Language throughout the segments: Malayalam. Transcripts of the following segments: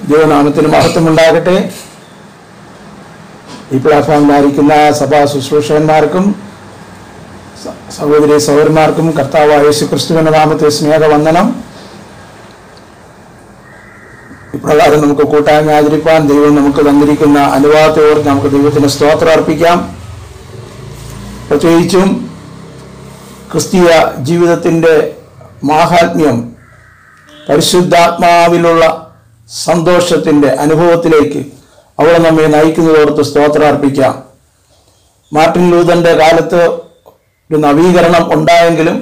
ദൈവനാമത്തിന് മഹത്വമുണ്ടാകട്ടെ ഈ പ്ലാറ്റ്ഫോമിലായിരിക്കുന്ന സഭാ ശുശ്രൂഷകന്മാർക്കും സ- സഹോദരി സഹോദരന്മാർക്കും കർത്താവായ യേശു ക്രിസ്തുവിന്റെ നാമത്തെ സ്നേഹവന്ദനം ഇപ്രകാരം നമുക്ക് കൂട്ടായ്മ ആചരിപ്പാൻ ദൈവം നമുക്ക് തന്നിരിക്കുന്ന അനുവാദത്തോട് നമുക്ക് ദൈവത്തിന് സ്തോത്രം അർപ്പിക്കാം പ്രത്യേകിച്ചും ക്രിസ്തീയ ജീവിതത്തിൻ്റെ മാഹാത്മ്യം പരിശുദ്ധാത്മാവിലുള്ള സന്തോഷത്തിൻ്റെ അനുഭവത്തിലേക്ക് അവിടെ നമ്മെ നയിക്കുന്നതോർത്ത് സ്തോത്രം അർപ്പിക്കാം മാർട്ടിൻ ലൂതന്റെ കാലത്ത് ഒരു നവീകരണം ഉണ്ടായെങ്കിലും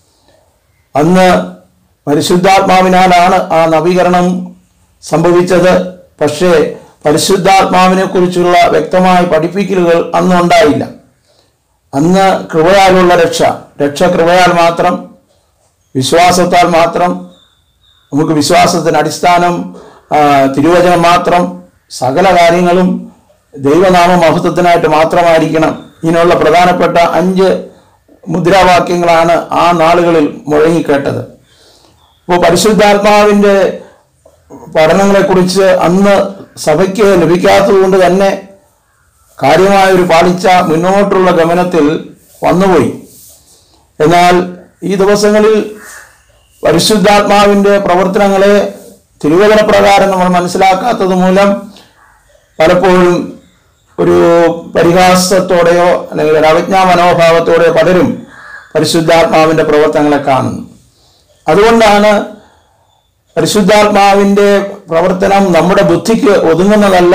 അന്ന് പരിശുദ്ധാത്മാവിനാലാണ് ആ നവീകരണം സംഭവിച്ചത് പക്ഷേ പരിശുദ്ധാത്മാവിനെ കുറിച്ചുള്ള വ്യക്തമായ പഠിപ്പിക്കലുകൾ അന്ന് ഉണ്ടായില്ല അന്ന് കൃപയാലുള്ള രക്ഷ രക്ഷ കൃപയാൽ മാത്രം വിശ്വാസത്താൽ മാത്രം നമുക്ക് വിശ്വാസത്തിന് അടിസ്ഥാനം ആ, തിരുവചനം മാത്രം സകല കാര്യങ്ങളും ദൈവനാമ മഹത്വത്തിനായിട്ട് മാത്രമായിരിക്കണം ഇതിനുള്ള പ്രധാനപ്പെട്ട അഞ്ച് മുദ്രാവാക്യങ്ങളാണ് ആ നാളുകളിൽ മുഴങ്ങിക്കേട്ടത് അപ്പോൾ പരിശുദ്ധാത്മാവിൻ്റെ പഠനങ്ങളെക്കുറിച്ച് അന്ന് സഭയ്ക്ക് ലഭിക്കാത്തത് കൊണ്ട് തന്നെ കാര്യമായ ഒരു പാളിച്ച മുന്നോട്ടുള്ള ഗമനത്തിൽ വന്നുപോയി എന്നാൽ ഈ ദിവസങ്ങളിൽ പരിശുദ്ധാത്മാവിൻ്റെ പ്രവർത്തനങ്ങളെ തിരുവചന പ്രകാരം നമ്മൾ മനസ്സിലാക്കാത്തത് മൂലം പലപ്പോഴും ഒരു പരിഹാസത്തോടെയോ അല്ലെങ്കിൽ ഒരു അവജ്ഞാ മനോഭാവത്തോടെയോ പലരും പരിശുദ്ധാത്മാവിൻ്റെ പ്രവർത്തനങ്ങളെ കാണുന്നു അതുകൊണ്ടാണ് പരിശുദ്ധാത്മാവിൻ്റെ പ്രവർത്തനം നമ്മുടെ ബുദ്ധിക്ക് ഒതുങ്ങുന്നതല്ല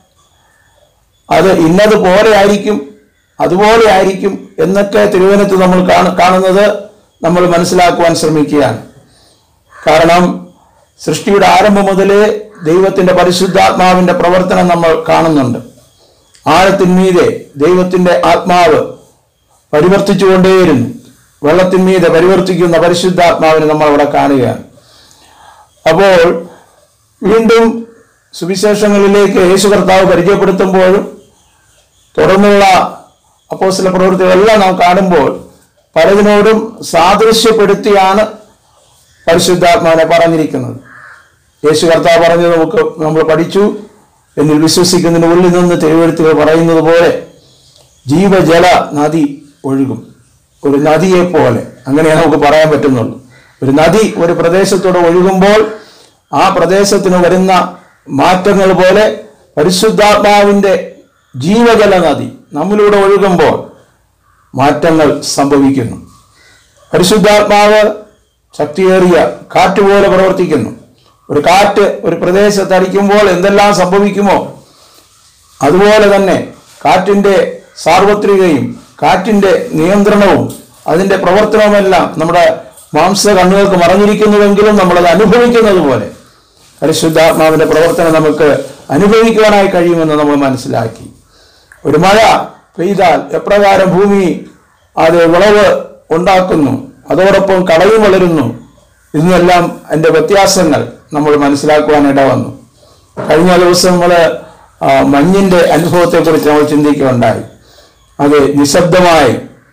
അത് ഇന്നതുപോലെ ആയിരിക്കും അതുപോലെ ആയിരിക്കും എന്നൊക്കെ തിരുവനന്തപുരത്ത് നമ്മൾ കാണ- കാണുന്നത് നമ്മൾ മനസ്സിലാക്കുവാൻ ശ്രമിക്കുകയാണ് കാരണം സൃഷ്ടിയുടെ ആരംഭം മുതലേ ദൈവത്തിന്റെ പരിശുദ്ധാത്മാവിന്റെ പ്രവർത്തനം നമ്മൾ കാണുന്നുണ്ട് ആഴത്തിന്മീതെ ദൈവത്തിന്റെ ആത്മാവ് പരിവർത്തിച്ചുകൊണ്ടേയിരുന്നു വെള്ളത്തിന്മീതെ പരിവർത്തിക്കുന്ന പരിശുദ്ധാത്മാവിനെ നമ്മൾ അവിടെ കാണുകയാണ് അപ്പോൾ വീണ്ടും സുവിശേഷങ്ങളിലേക്ക് യേശു കർത്താവ് പരിചയപ്പെടുത്തുമ്പോഴും തുടർന്നുള്ള അപ്പോസ്തല പ്രവൃത്തികളെല്ലാം നാം കാണുമ്പോൾ പലതിനോടും സാദൃശ്യപ്പെടുത്തിയാണ് പരിശുദ്ധാത്മാവിനെ പറഞ്ഞിരിക്കുന്നത് യേശു കർത്താവ് പറഞ്ഞത് നമുക്ക് നമ്മൾ പഠിച്ചു എന്നിൽ വിശ്വസിക്കുന്നതിന് ഉള്ളിൽ നിന്ന് തിരുവഴുത്തുകൾ പറയുന്നത് പോലെ ജീവജല നദി ഒഴുകും ഒരു നദിയെ പോലെ അങ്ങനെ നമുക്ക് പറയാൻ പറ്റുന്നുള്ളൂ ഒരു നദി ഒരു പ്രദേശത്തൂടെ ഒഴുകുമ്പോൾ ആ പ്രദേശത്തിന് വരുന്ന മാറ്റങ്ങൾ പോലെ പരിശുദ്ധാത്മാവിൻ്റെ ജീവജല നദി നമ്മിലൂടെ ഒഴുകുമ്പോൾ മാറ്റങ്ങൾ സംഭവിക്കുന്നു പരിശുദ്ധാത്മാവ് ശക്തിയേറിയ കാറ്റ് പോലെ പ്രവർത്തിക്കുന്നു ഒരു കാറ്റ് ഒരു പ്രദേശത്ത് അടിക്കുമ്പോൾ എന്തെല്ലാം സംഭവിക്കുമോ അതുപോലെ തന്നെ കാറ്റിൻ്റെ സാർവത്രികയും കാറ്റിൻ്റെ നിയന്ത്രണവും അതിൻ്റെ പ്രവർത്തനവുമെല്ലാം നമ്മുടെ മാംസ കണ്ണുകൾക്ക് മറഞ്ഞിരിക്കുന്നുവെങ്കിലും നമ്മളത് അനുഭവിക്കുന്നത് പോലെ പരിശുദ്ധാത്മാവിൻ്റെ പ്രവർത്തനം നമുക്ക് അനുഭവിക്കുവാനായി കഴിയുമെന്ന് നമ്മൾ മനസ്സിലാക്കി ഒരു മഴ പെയ്താൽ എപ്രകാരം ഭൂമി അത് വിളവ് ഉണ്ടാക്കുന്നു അതോടൊപ്പം കളയും വളരുന്നു ഇന്നെല്ലാം അതിൻ്റെ വ്യത്യാസങ്ങൾ നമ്മൾ മനസ്സിലാക്കുവാൻ ഇടവന്നു കഴിഞ്ഞ ദിവസം നമ്മൾ മഞ്ഞിൻ്റെ അനുഭവത്തെക്കുറിച്ച് നമ്മൾ ചിന്തിക്കുകയുണ്ടായി അത് നിശബ്ദമായി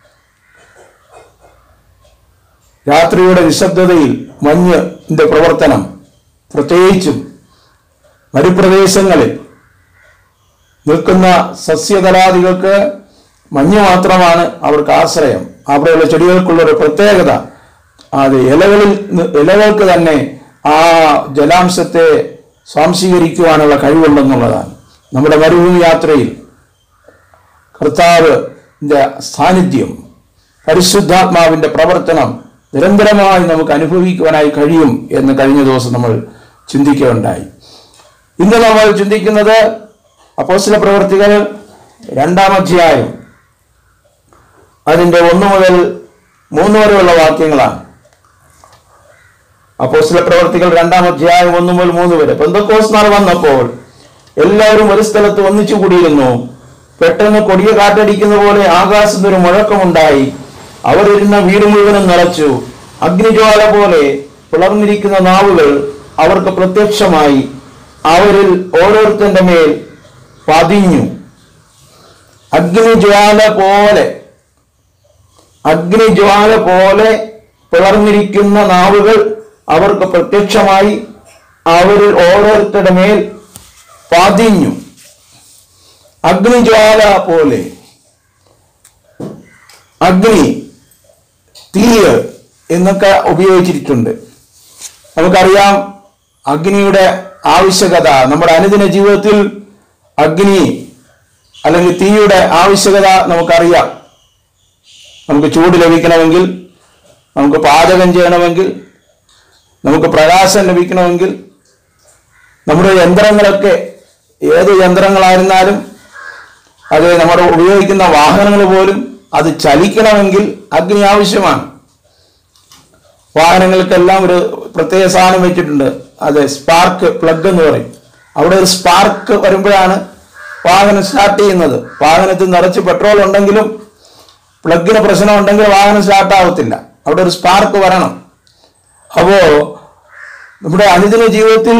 രാത്രിയുടെ നിശബ്ദതയിൽ മഞ്ഞിൻ്റെ പ്രവർത്തനം പ്രത്യേകിച്ചും മരുപ്രദേശങ്ങളിൽ നിൽക്കുന്ന സസ്യകലാദികൾക്ക് മഞ്ഞ് മാത്രമാണ് അവർക്ക് ആശ്രയം അവിടെയുള്ള ചെടികൾക്കുള്ള ഒരു പ്രത്യേകത അത് ഇലകളിൽ നി- ഇലകൾക്ക് തന്നെ ആ ജലാംശത്തെ സ്വാംശീകരിക്കുവാനുള്ള കഴിവുണ്ടെന്നുള്ളതാണ് നമ്മുടെ മരുഭൂമി യാത്രയിൽ കർത്താവിൻ്റെ സാന്നിധ്യം പരിശുദ്ധാത്മാവിൻ്റെ പ്രവർത്തനം നിരന്തരമായി നമുക്ക് അനുഭവിക്കുവാനായി കഴിയും എന്ന് കഴിഞ്ഞ ദിവസം നമ്മൾ ചിന്തിക്കുകയുണ്ടായി ഇന്ന് നമ്മൾ ചിന്തിക്കുന്നത് അപ്പോസ്തല പ്രവർത്തികൾ രണ്ടാം അധ്യായം അതിൻ്റെ ഒന്ന് മുതൽ മൂന്ന് വരെയുള്ള വാക്യങ്ങളാണ് അപ്പോസ്തല പ്രവർത്തികൾ രണ്ടാം അധ്യായം ഒന്ന് മുതൽ മൂന്ന് വരെ പെന്തക്കോസ് നാൾ വന്നപ്പോൾ എല്ലാവരും ഒരു സ്ഥലത്ത് ഒന്നിച്ചു കൂടിയിരുന്നു പെട്ടെന്ന് കൊടിയ കാറ്റടിക്കുന്ന പോലെ ആകാശത്ത് ഒരു മുഴക്കമുണ്ടായി അവരിരുന്ന വീട് മുഴുവനും നിറച്ചു അഗ്നിജ്വാല പോലെ പിളർന്നിരിക്കുന്ന നാവുകൾ അവർക്ക് പ്രത്യക്ഷമായി അവരിൽ ഓരോരുത്തന്റെ മേൽ പതിഞ്ഞു അഗ്നിജ്വാല പോലെ അഗ്നിജ്വാല പോലെ പിളർന്നിരിക്കുന്ന നാവുകൾ അവർക്ക് പ്രത്യക്ഷമായി അവരിൽ ഓരോരുത്തരുടെ മേൽ പതിഞ്ഞു അഗ്നിജ്വാല പോലെ അഗ്നി തീയ് എന്നൊക്കെ ഉപയോഗിച്ചിട്ടുണ്ട് നമുക്കറിയാം അഗ്നിയുടെ ആവശ്യകത നമ്മുടെ അനുദിന ജീവിതത്തിൽ അഗ്നി അല്ലെങ്കിൽ തീയുടെ ആവശ്യകത നമുക്കറിയാം നമുക്ക് ചൂട് ലഭിക്കണമെങ്കിൽ നമുക്ക് പാചകം ചെയ്യണമെങ്കിൽ നമുക്ക് പ്രകാശം ലഭിക്കണമെങ്കിൽ നമ്മുടെ യന്ത്രങ്ങളൊക്കെ ഏത് യന്ത്രങ്ങളായിരുന്നാലും അത് നമ്മുടെ ഉപയോഗിക്കുന്ന വാഹനങ്ങൾ പോലും അത് ചലിക്കണമെങ്കിൽ അഗ്നി ആവശ്യമാണ് വാഹനങ്ങൾക്കെല്ലാം ഒരു പ്രത്യേക സാധനം വെച്ചിട്ടുണ്ട് അത് സ്പാർക്ക് പ്ലഗ് എന്ന് പറയും അവിടെ ഒരു സ്പാർക്ക് വരുമ്പോഴാണ് വാഹനം സ്റ്റാർട്ട് ചെയ്യുന്നത് വാഹനത്തിൽ നിറച്ച് പെട്രോൾ ഉണ്ടെങ്കിലും പ്ലഗിന് പ്രശ്നം ഉണ്ടെങ്കിൽ വാഹനം സ്റ്റാർട്ട് ആവത്തില്ല അവിടെ ഒരു സ്പാർക്ക് വരണം അപ്പോ നമ്മുടെ അനുദിന ജീവിതത്തിൽ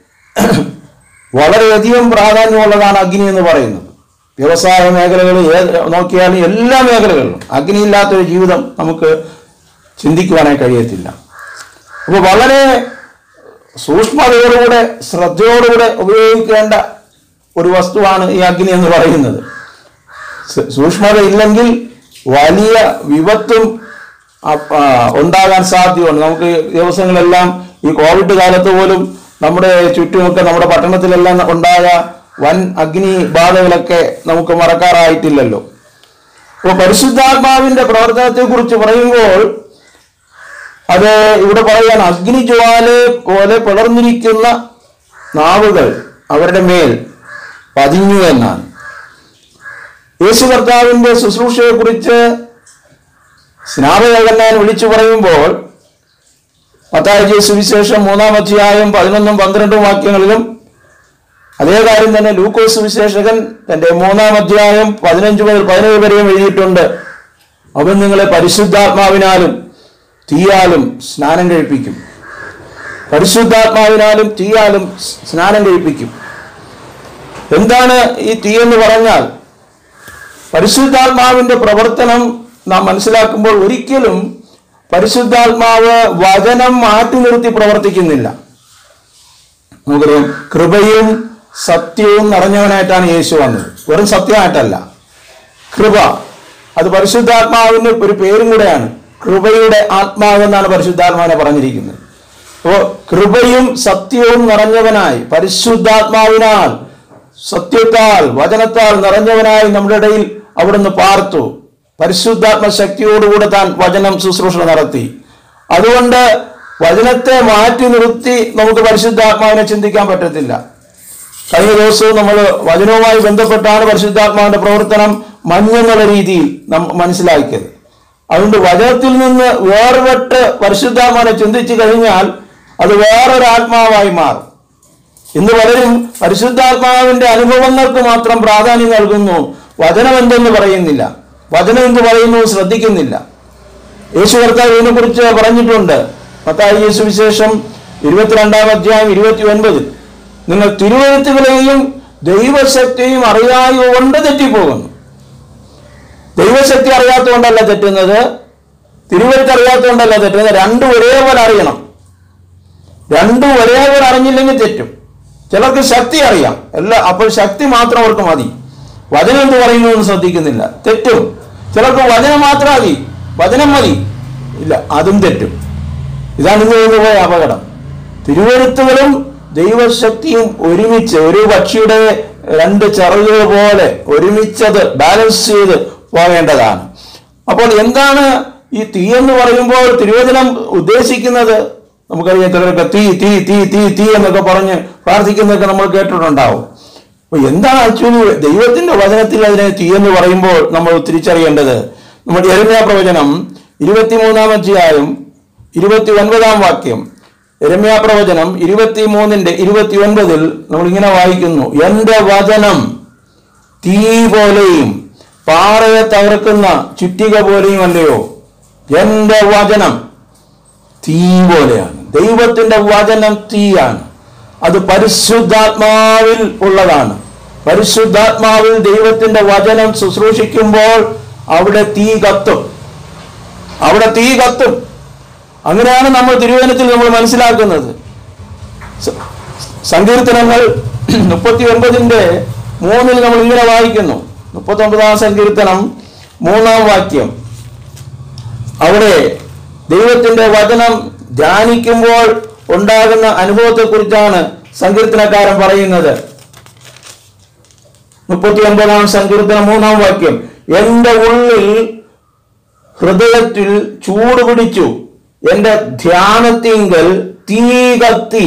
വളരെയധികം പ്രാധാന്യമുള്ളതാണ് അഗ്നി എന്ന് പറയുന്നത് വ്യവസായ മേഖലകൾ ഏത് നോക്കിയാലും എല്ലാ മേഖലകളിലും അഗ്നിയില്ലാത്തൊരു ജീവിതം നമുക്ക് ചിന്തിക്കുവാനായി കഴിയത്തില്ല അപ്പോൾ വളരെ സൂക്ഷ്മതയോടുകൂടെ ശ്രദ്ധയോടുകൂടെ ഉപയോഗിക്കേണ്ട ഒരു വസ്തുവാണ് ഈ അഗ്നി എന്ന് പറയുന്നത് സ- സൂക്ഷ്മത ഇല്ലെങ്കിൽ വലിയ വിപത്തും അ- ആ, ഉണ്ടാകാൻ സാധ്യതയുണ്ട് നമുക്ക് ഈ ദിവസങ്ങളെല്ലാം ഈ കോവിഡ് കാലത്ത് പോലും നമ്മുടെ ചുറ്റുമൊക്കെ നമ്മുടെ പട്ടണത്തിലെല്ലാം ഉണ്ടായ വൻ അഗ്നി ബാധകളൊക്കെ നമുക്ക് മറക്കാറായിട്ടില്ലല്ലോ അപ്പോൾ പരിശുദ്ധാത്മാവിന്റെ പ്രവർത്തനത്തെ കുറിച്ച് പറയുമ്പോൾ അത് ഇവിടെ പറയാൻ അഗ്നിജ്വാല പോലെ പിളർന്നിരിക്കുന്ന നാവുകൾ അവരുടെ മേൽ പതിഞ്ഞു എന്നാണ് യേശു കർത്താവിന്റെ ശുശ്രൂഷയെ കുറിച്ച് സ്നാപകന്നാൻ വിളിച്ചു പറയുമ്പോൾ മത്തായി സുവിശേഷം മൂന്നാം അധ്യായം പതിനൊന്നും പന്ത്രണ്ടും വാക്യങ്ങളിലും അതേ കാര്യം തന്നെ ലൂക്കോസ് സുവിശേഷകൻ തന്റെ മൂന്നാം അധ്യായം പതിനഞ്ച് മുതൽ പതിനേഴ് വരെയും എഴുതിയിട്ടുണ്ട് അവൻ നിങ്ങളെ പരിശുദ്ധാത്മാവിനാലും തീയാലും സ്നാനം കഴിപ്പിക്കും പരിശുദ്ധാത്മാവിനാലും തീയാലും സ് സ്നാനം കഴിപ്പിക്കും എന്താണ് ഈ തീ എന്ന് പറഞ്ഞാൽ പരിശുദ്ധാത്മാവിന്റെ പ്രവർത്തനം നാം മനസ്സിലാക്കുമ്പോൾ ഒരിക്കലും പരിശുദ്ധാത്മാവ് വചനം മാറ്റി നിർത്തി പ്രവർത്തിക്കുന്നില്ല നമുക്കറിയാം കൃപയും സത്യവും നിറഞ്ഞവനായിട്ടാണ് യേശു വന്നത് വെറും സത്യമായിട്ടല്ല കൃപ അത് പരിശുദ്ധാത്മാവിന് ഒരു പേരും കൂടെയാണ് കൃപയുടെ ആത്മാവ് എന്നാണ് പരിശുദ്ധാത്മാവിനെ പറഞ്ഞിരിക്കുന്നത് അപ്പോൾ കൃപയും സത്യവും നിറഞ്ഞവനായി പരിശുദ്ധാത്മാവിനാൽ സത്യത്താൽ വചനത്താൽ നിറഞ്ഞവനായി നമ്മുടെ ഇടയിൽ അവിടുന്ന് പാർത്തു പരിശുദ്ധാത്മ ശക്തിയോടുകൂടെ താൻ വചനം ശുശ്രൂഷ നടത്തി അതുകൊണ്ട് വചനത്തെ മാറ്റി നിർത്തി നമുക്ക് പരിശുദ്ധാത്മാവിനെ ചിന്തിക്കാൻ പറ്റത്തില്ല കഴിഞ്ഞ ദിവസവും നമ്മൾ വചനവുമായി ബന്ധപ്പെട്ടാണ് പരിശുദ്ധാത്മാവിന്റെ പ്രവർത്തനം മഞ്ഞെന്നുള്ള രീതിയിൽ നാം മനസ്സിലാക്കിയത് അതുകൊണ്ട് വചനത്തിൽ നിന്ന് വേർപെട്ട് പരിശുദ്ധാത്മാവിനെ ചിന്തിച്ചു കഴിഞ്ഞാൽ അത് വേറൊരു ആത്മാവായി മാറും ഇന്ന് പലരും പരിശുദ്ധാത്മാവിന്റെ അനുഭവങ്ങൾക്ക് മാത്രം പ്രാധാന്യം നൽകുന്നു വചനം എന്തെന്ന് പറയുന്നില്ല വചനം എന്ത് പറയുന്നു ശ്രദ്ധിക്കുന്നില്ല യേശു കർത്താവ് ഇതിനെ കുറിച്ച് പറഞ്ഞിട്ടുണ്ട് മത്തായി യേശു വിശേഷം ഇരുപത്തിരണ്ടാം അധ്യായം ഇരുപത്തി ഒൻപതിൽ നിങ്ങൾ തിരുവഴുത്തുകളെയും ദൈവശക്തിയും അറിയായ കൊണ്ട് തെറ്റിപ്പോകുന്നു ദൈവശക്തി അറിയാത്തതുകൊണ്ടല്ല തെറ്റുന്നത് തിരുവഴുത്ത് അറിയാത്തതുകൊണ്ടല്ല തെറ്റുന്നത് രണ്ടും ഒരേപോലെ അറിയണം രണ്ടും ഒരേപോലെ അറിഞ്ഞില്ലെങ്കിൽ തെറ്റും ചിലർക്ക് ശക്തി അറിയാം എല്ലാ അപ്പോൾ ശക്തി മാത്രം അവർക്ക് മതി വചനം എന്ത് പറയുന്നു എന്ന് ശ്രദ്ധിക്കുന്നില്ല തെറ്റും ചിലർക്ക് വചനം മാത്രം മതി വചനം മതി ഇല്ല അതും തെറ്റും ഇതാണ് ഇന്ന് നിന്ന് പോയ അപകടം തിരുവഴുത്തുകളും ദൈവശക്തിയും ഒരുമിച്ച് ഒരു പക്ഷിയുടെ രണ്ട് ചിറകുകൾ പോലെ ഒരുമിച്ചത് ബാലൻസ് ചെയ്ത് പോകേണ്ടതാണ് അപ്പോൾ എന്താണ് ഈ തീ എന്ന് പറയുമ്പോൾ തിരുവചനം ഉദ്ദേശിക്കുന്നത് നമുക്കറിയാം ചിലരൊക്കെ തീ തീ തീ തീ തീ എന്നൊക്കെ പറഞ്ഞ് പ്രാർത്ഥിക്കുന്നതൊക്കെ നമ്മൾ കേട്ടിട്ടുണ്ടാവും അപ്പൊ എന്താണ് ആക്ച്വലി ദൈവത്തിന്റെ വചനത്തിൽ അതിനെ തീ എന്ന് പറയുമ്പോൾ നമ്മൾ തിരിച്ചറിയേണ്ടത് നമ്മുടെ എരമ്യ പ്രവചനം ഇരുപത്തിമൂന്നാം അധ്യായം ഇരുപത്തി ഒൻപതാം വാക്യം എരമ്യ പ്രവചനം ഇരുപത്തി മൂന്നിന്റെ ഇരുപത്തി ഒൻപതിൽ നമ്മൾ ഇങ്ങനെ വായിക്കുന്നു എന്റെ വചനം തീ പോലെയും പാറയെ തകർക്കുന്ന ചുറ്റിക പോലെയും അല്ലയോ എന്റെ വചനം തീ പോലെയാണ് ദൈവത്തിന്റെ വചനം തീയാണ് അത് പരിശുദ്ധാത്മാവിൽ ഉള്ളതാണ് പരിശുദ്ധാത്മാവിൽ ദൈവത്തിന്റെ വചനം ശുശ്രൂഷിക്കുമ്പോൾ അവിടെ തീ കത്തും അവിടെ തീ കത്തും അങ്ങനെയാണ് നമ്മൾ തിരുവനത്തിൽ നമ്മൾ മനസ്സിലാക്കുന്നത് സ- സങ്കീർത്തനങ്ങൾ മുപ്പത്തി ഒൻപതിൻ്റെ മൂന്നിൽ നമ്മൾ ഇങ്ങനെ വായിക്കുന്നു മുപ്പത്തി ഒമ്പതാം സങ്കീർത്തനം മൂന്നാം വാക്യം അവിടെ ദൈവത്തിന്റെ വചനം ധ്യാനിക്കുമ്പോൾ ഉണ്ടാകുന്ന അനുഭവത്തെക്കുറിച്ചാണ് സങ്കീർത്തനക്കാരൻ പറയുന്നത് മുപ്പത്തി ഒൻപതാം സങ്കീർത്തനം മൂന്നാം വാക്യം എന്റെ ഉള്ളിൽ ഹൃദയത്തിൽ ചൂട് പിടിച്ചു എന്റെ ധ്യാനത്തിങ്കൽ തീ കത്തി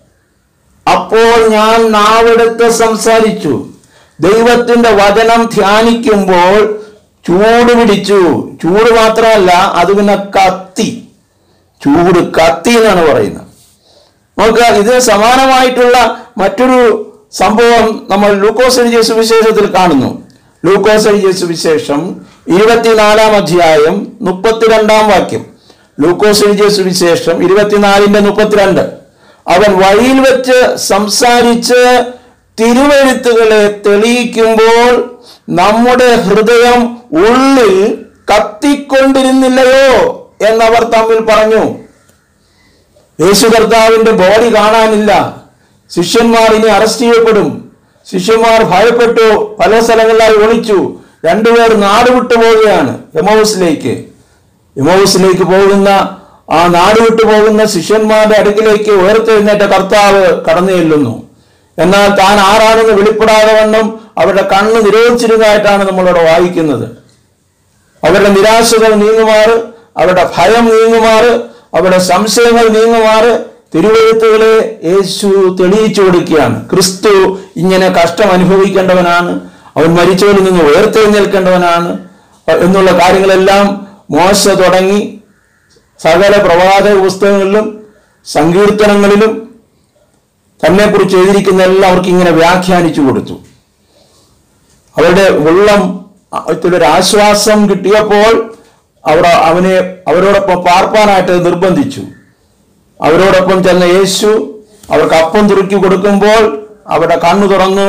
അപ്പോൾ ഞാൻ നാവെടുത്ത് സംസാരിച്ചു ദൈവത്തിന്റെ വചനം ധ്യാനിക്കുമ്പോൾ ചൂട് പിടിച്ചു ചൂട് മാത്രമല്ല അത് പിന്നെ കത്തി ചൂട് കത്തി എന്നാണ് പറയുന്നത് നമുക്ക് ഇതിന് സമാനമായിട്ടുള്ള മറ്റൊരു സംഭവം നമ്മൾ ലൂക്കോസ് എഴുതിയ സുവിശേഷത്തിൽ കാണുന്നു ലൂക്കോസ് എഴുതിയ സുവിശേഷം ഇരുപത്തിനാലാം അധ്യായം മുപ്പത്തിരണ്ടാം വാക്യം ലൂക്കോസ് എഴുതിയ സുവിശേഷം ഇരുപത്തിനാലിന്റെ മുപ്പത്തിരണ്ട് അവൻ വഴിയിൽ വെച്ച് സംസാരിച്ച് തിരുവെഴുത്തുകളെ തെളിയിക്കുമ്പോൾ നമ്മുടെ ഹൃദയം ഉള്ളിൽ കത്തിക്കൊണ്ടിരുന്നില്ലയോ എന്നവർ തമ്മിൽ പറഞ്ഞു യേശു കർത്താവിന്റെ ബോഡി കാണാനില്ല ശിഷ്യന്മാർ ഇനി അറസ്റ്റ് ചെയ്യപ്പെടും ശിഷ്യന്മാർ ഭയപ്പെട്ടു പല സ്ഥലങ്ങളിലായി ഒളിച്ചു രണ്ടുപേർ നാട് വിട്ടു പോവുകയാണ് എമൗസിലേക്ക് എമൗസിലേക്ക് പോകുന്ന ആ നാട് വിട്ടു പോകുന്ന ശിഷ്യന്മാരുടെ അടുക്കിലേക്ക് ഉയർത്തെഴുന്നേറ്റ കർത്താവ് കടന്നു ചെല്ലുന്നു എന്നാൽ താൻ ആരാണെന്ന് വെളിപ്പെടാതെ വണ്ണം അവരുടെ കണ്ണ് നിരോധിച്ചിരുന്നതായിട്ടാണ് നമ്മളിവിടെ വായിക്കുന്നത് അവരുടെ നിരാശകൾ നീങ്ങുമാറ് അവരുടെ ഭയം നീങ്ങുമാറ് അവരുടെ സംശയങ്ങൾ നീങ്ങുമാറ് തിരുവഴുത്തുകളെ യേശു തെളിയിച്ചു കൊടുക്കുകയാണ് ക്രിസ്തു ഇങ്ങനെ കഷ്ടം അനുഭവിക്കേണ്ടവനാണ് അവൻ മരിച്ചവരിൽ നിന്ന് ഉയർത്തെഴുന്നേൽക്കേണ്ടവനാണ് എന്നുള്ള കാര്യങ്ങളെല്ലാം മോശ തുടങ്ങി സകല പ്രവാചക പുസ്തകങ്ങളിലും സങ്കീർത്തനങ്ങളിലും തന്നെക്കുറിച്ച് എഴുതിയിരിക്കുന്ന എല്ലാം അവർക്ക് ഇങ്ങനെ വ്യാഖ്യാനിച്ചു കൊടുത്തു അവരുടെ ഉള്ളം ഒരു ആശ്വാസം കിട്ടിയപ്പോൾ അവർ അവനെ അവരോടൊപ്പം പാർപ്പാനായിട്ട് നിർബന്ധിച്ചു അവരോടൊപ്പം ചെന്ന യേശു അവർക്ക് അപ്പം തുറുക്കി കൊടുക്കുമ്പോൾ അവരുടെ കണ്ണു തുറന്നു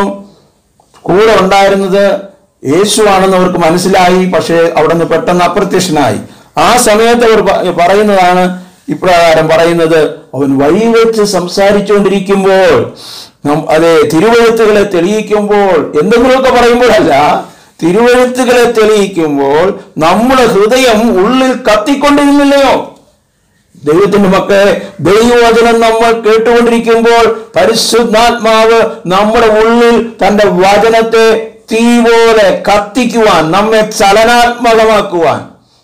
കൂടെ ഉണ്ടായിരുന്നത് യേശു ആണെന്ന് അവർക്ക് മനസ്സിലായി പക്ഷേ അവിടെ നിന്ന് പെട്ടെന്ന് അപ്രത്യക്ഷനായി ആ സമയത്ത് അവർ പ- പറയുന്നതാണ് ഇപ്രകാരം പറയുന്നത് അവൻ വഴി വെച്ച് സംസാരിച്ചുകൊണ്ടിരിക്കുമ്പോൾ നം- അതെ തിരുവഴുത്തുകളെ തെളിയിക്കുമ്പോൾ എന്തെങ്കിലുമൊക്കെ പറയുമ്പോഴല്ല തിരുവഴുത്തുകളെ തെളിയിക്കുമ്പോൾ നമ്മുടെ ഹൃദയം ഉള്ളിൽ കത്തിക്കൊണ്ടിരുന്നില്ലയോ ദൈവത്തിന്റെ മക്കളെ ദൈവവചനം നമ്മൾ കേട്ടുകൊണ്ടിരിക്കുമ്പോൾ പരിശുദ്ധാത്മാവ് നമ്മുടെ ഉള്ളിൽ തന്റെ വചനത്തെ തീ പോലെ കത്തിക്കുവാൻ നമ്മെ ചലനാത്മകമാക്കുവാൻ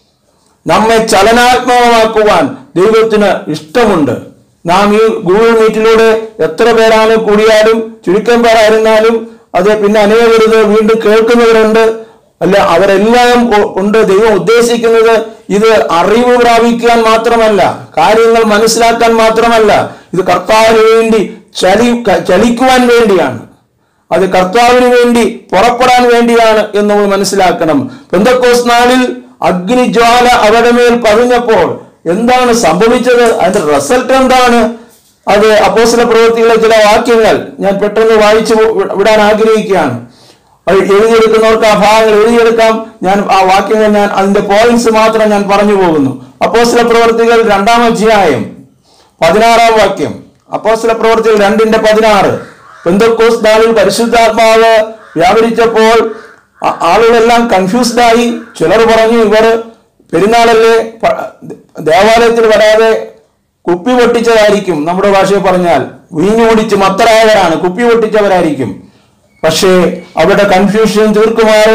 നമ്മെ ചലനാത്മകമാക്കുവാൻ ദൈവത്തിന് ഇഷ്ടമുണ്ട് നാം ഈ ഗൂഗിൾ മീറ്റിലൂടെ എത്ര പേരാണ് കൂടിയാലും ചുരുക്കം പേരായിരുന്നാലും അത് പിന്നെ അനേകർ ഇത് വീണ്ടും കേൾക്കുന്നവരുണ്ട് അല്ല അവരെല്ലാം കൊ- കൊണ്ട് ദൈവം ഉദ്ദേശിക്കുന്നത് ഇത് അറിവ് പ്രാപിക്കാൻ മാത്രമല്ല കാര്യങ്ങൾ മനസ്സിലാക്കാൻ മാത്രമല്ല ഇത് കർത്താവിന് വേണ്ടി ചലി ക- ചലിക്കുവാൻ വേണ്ടിയാണ് അത് കർത്താവിന് വേണ്ടി പുറപ്പെടാൻ വേണ്ടിയാണ് എന്ന് നമ്മൾ മനസ്സിലാക്കണം പെന്തക്കോസ് നാളിൽ അഗ്നിജ്വാല അവരുടെ മേൽ പതിഞ്ഞപ്പോൾ എന്താണ് സംഭവിച്ചത് അതിന്റെ റിസൾട്ട് എന്താണ് അത് അപ്പോസ്തല പ്രവൃത്തിയിലെ ചില വാക്യങ്ങൾ ഞാൻ പെട്ടെന്ന് വായിച്ചു വി- വിടാൻ ആഗ്രഹിക്കുകയാണ് അത് എഴുതിയെടുക്കുന്നവർക്ക് ആ ഭാഗങ്ങൾ എഴുതിയെടുക്കാം ഞാൻ ആ വാക്യങ്ങൾ ഞാൻ അതിന്റെ പോയിന്റ്സ് മാത്രം ഞാൻ പറഞ്ഞു പോകുന്നു അപ്പോസ്തല പ്രവൃത്തികൾ രണ്ടാം അധ്യായം പതിനാറാം വാക്യം അപ്പോസ്തല പ്രവൃത്തികൾ രണ്ടിന്റെ പതിനാറ് പെന്തക്കോസ് നാളിൽ പരിശുദ്ധാത്മാവ് വ്യാപരിച്ചപ്പോൾ ആ- ആളുകളെല്ലാം കൺഫ്യൂസ്ഡ് ആയി ചിലർ പറഞ്ഞു ഇവർ പെരുന്നാളല്ലേ പ- ദേവാലയത്തിൽ വരാതെ കുപ്പി പൊട്ടിച്ചതായിരിക്കും നമ്മുടെ ഭാഷയിൽ പറഞ്ഞാൽ വീഞ്ഞു കുടിച്ച് മത്തരായവരാണ് കുപ്പി പൊട്ടിച്ചവരായിരിക്കും പക്ഷേ അവരുടെ കൺഫ്യൂഷൻ തീർക്കുമാറ്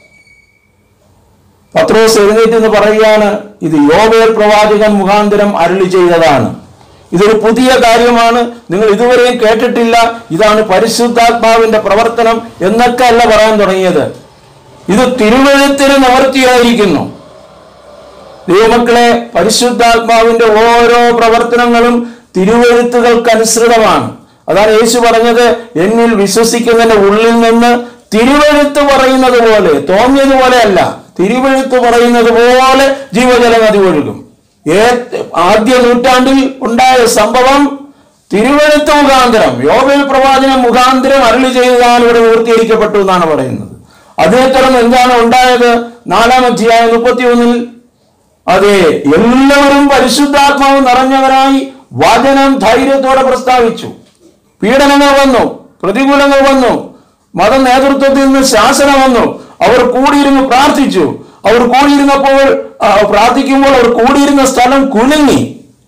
പത്രോസ് എഴുന്നേറ്റ് എന്ന് പറയുകയാണ് ഇത് യോവേൽ പ്രവാചകൻ മുഖാന്തരം അരുളി ചെയ്തതാണ് ഇതൊരു പുതിയ കാര്യമാണ് നിങ്ങൾ ഇതുവരെയും കേട്ടിട്ടില്ല ഇതാണ് പരിശുദ്ധാത്മാവിന്റെ പ്രവർത്തനം എന്നൊക്കെ അല്ല പറയാൻ തുടങ്ങിയത് ഇത് തിരുവഴുത്തിന് നിവർത്തിയായിരിക്കുന്നു ദൈവമക്കളെ പരിശുദ്ധാത്മാവിന്റെ ഓരോ പ്രവർത്തനങ്ങളും തിരുവഴുത്തുകൾക്കനുസൃതമാണ് അതാണ് യേശു പറഞ്ഞത് എന്നിൽ വിശ്വസിക്കുന്നതിന്റെ ഉള്ളിൽ നിന്ന് തിരുവഴുത്ത് പറയുന്നത് പോലെ തോന്നിയതുപോലെ അല്ല തിരുവഴുത്ത് പറയുന്നത് പോലെ ജീവജലം നദി ഒഴുകും ഏ ആദ്യ നൂറ്റാണ്ടിൽ ഉണ്ടായ സംഭവം തിരുവഴുത്ത് മുഖാന്തരം യോബേൽ പ്രവാചനം മുഖാന്തരം അരുളി ചെയ്തതാണ് ഇവിടെ പൂർത്തീകരിക്കപ്പെട്ടു എന്നാണ് പറയുന്നത് അതേ തുടർന്ന് എന്താണ് ഉണ്ടായത് നാലാം അധ്യായം മുപ്പത്തി ഒന്നിൽ അതെ എല്ലാവരും പരിശുദ്ധാത്മാവ് നിറഞ്ഞവരായി വചനം ധൈര്യത്തോടെ പ്രസ്താവിച്ചു പീഡനങ്ങൾ വന്നു പ്രതികൂലങ്ങൾ വന്നു മത നേതൃത്വത്തിൽ നിന്ന് ശാസനം വന്നു അവർ കൂടിയിരുന്ന് പ്രാർത്ഥിച്ചു അവർ കൂടിയിരുന്നപ്പോൾ ആ, പ്രാർത്ഥിക്കുമ്പോൾ അവർ കൂടിയിരുന്ന സ്ഥലം കുലുങ്ങി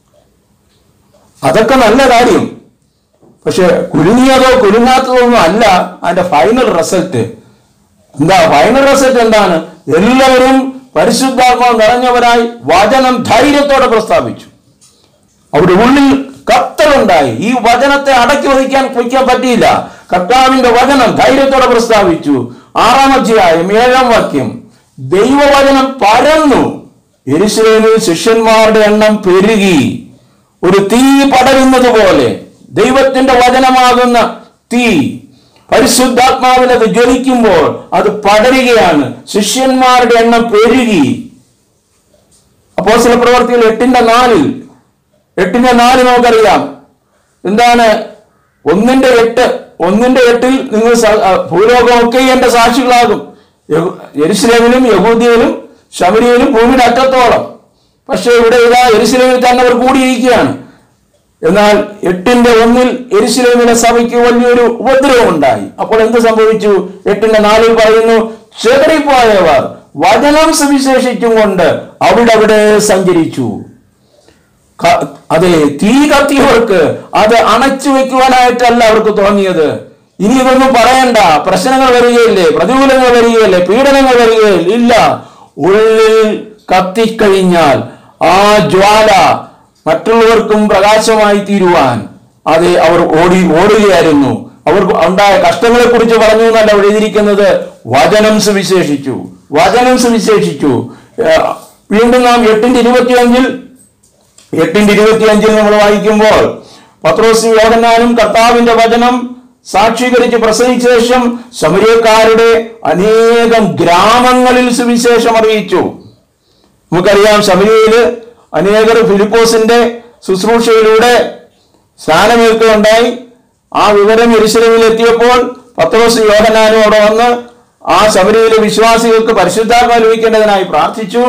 അതൊക്കെ നല്ല കാര്യം പക്ഷെ കുലുങ്ങിയതോ കുലുങ്ങാത്തതോ ഒന്നും അല്ല അതിന്റെ ഫൈനൽ റിസൾട്ട് എന്താ ഫൈനൽ റിസൾട്ട് എന്താണ് എല്ലാവരും പരിശുദ്ധാത്മാവ് നിറഞ്ഞവരായി വചനം ധൈര്യത്തോടെ പ്രസ്താവിച്ചു അവരുടെ ഉള്ളിൽ കത്തലുണ്ടായി ഈ വചനത്തെ അടക്കി വഹിക്കാൻ വയ്ക്കാൻ പറ്റിയില്ല കർത്താവിന്റെ വചനം ധൈര്യത്തോടെ പ്രസ്താവിച്ചു ആറാം അധ്യായം ഏഴാം വാക്യം ദൈവവചനം പരന്നു എരിശിലേമിൽ ശിഷ്യന്മാരുടെ എണ്ണം പെരുകി ഒരു തീ പടരുന്നത് പോലെ ദൈവത്തിന്റെ വചനമാകുന്ന തീ പരിശുദ്ധാത്മാവിൽ അത് ജ്വലിക്കുമ്പോൾ അത് പടരുകയാണ് ശിഷ്യന്മാരുടെ എണ്ണം പെരുകി അപ്പോ ചില പ്രവർത്തികൾ എട്ടിന്റെ നാലിൽ എട്ടിന്റെ നാല് നമുക്കറിയാം എന്താണ് ഒന്നിന്റെ എട്ട് ഒന്നിന്റെ എട്ടിൽ നിങ്ങൾ സ- ആ, ഭൂലോകമൊക്കെ എന്റെ സാക്ഷികളാകും യഹു- യെരുശലേമിലും യഹൂദിയിലും ശബരിയിലും ഭൂമിയുടെ അറ്റത്തോളം പക്ഷേ ഇവിടെ ഇതാ യെരുശലേമിൽ തന്നെ അവർ കൂടിയിരിക്കുകയാണ് എന്നാൽ എട്ടിന്റെ ഒന്നിൽ എരിശിലേമിലെ സഭയ്ക്ക് വലിയൊരു ഉപദ്രവം ഉണ്ടായി അപ്പോൾ എന്ത് സംഭവിച്ചു എട്ടിന്റെ നാലിൽ പറയുന്നു ചെതറിപ്പോയവർ വചനം സുവിശേഷിച്ചും കൊണ്ട് അവിടെ അവിടെ സഞ്ചരിച്ചു ക- അതെ തീ കത്തിയവർക്ക് അത് അണച്ചു വെക്കുവാനായിട്ടല്ല അവർക്ക് തോന്നിയത് ഇനി ഇതൊന്നും പറയണ്ട പ്രശ്നങ്ങൾ വരികയില്ലേ പ്രതികൂലങ്ങൾ വരികയില്ലേ പീഡനങ്ങൾ വരികയില്ല ഇല്ല ഉള്ളിൽ കത്തിക്കഴിഞ്ഞാൽ ആ ജ്വാല മറ്റുള്ളവർക്കും പ്രകാശമായി തീരുവാൻ അതെ അവർ ഓടി ഓടുകയായിരുന്നു അവർക്ക് ഉണ്ടായ കഷ്ടങ്ങളെ കുറിച്ച് പറഞ്ഞു എന്നല്ല അവിടെ എഴുതിയിരിക്കുന്നത് വചനം സുവിശേഷിച്ചു വചനം സുവിശേഷിച്ചു ഏഹ് വീണ്ടും നാം എട്ടിന്റെ ഇരുപത്തിയഞ്ചിൽ എട്ടിന്റെ ഇരുപത്തിയഞ്ചിൽ നമ്മൾ വായിക്കുമ്പോൾ പത്രോസ് യോഹന്നാനും കർത്താവിന്റെ വചനം സാക്ഷീകരിച്ച് പ്രസംഗിച്ച ശേഷം ശമരിയക്കാരുടെ അനേകം ഗ്രാമങ്ങളിൽ സുവിശേഷം അറിയിച്ചു നമുക്കറിയാം ശമരിയയില് അനേകർ ഫിലിപ്പോസിന്റെ ശുശ്രൂഷയിലൂടെ സ്നാനമേൽക്കുകയുണ്ടായി ആ വിവരം എരിശലമിൽ എത്തിയപ്പോൾ പത്രോസ് യോഹനാനും അവിടെ വന്ന് ആ ശബരിയിലെ വിശ്വാസികൾക്ക് പരിശുദ്ധാത്മ ലഭിക്കേണ്ടതിനായി പ്രാർത്ഥിച്ചു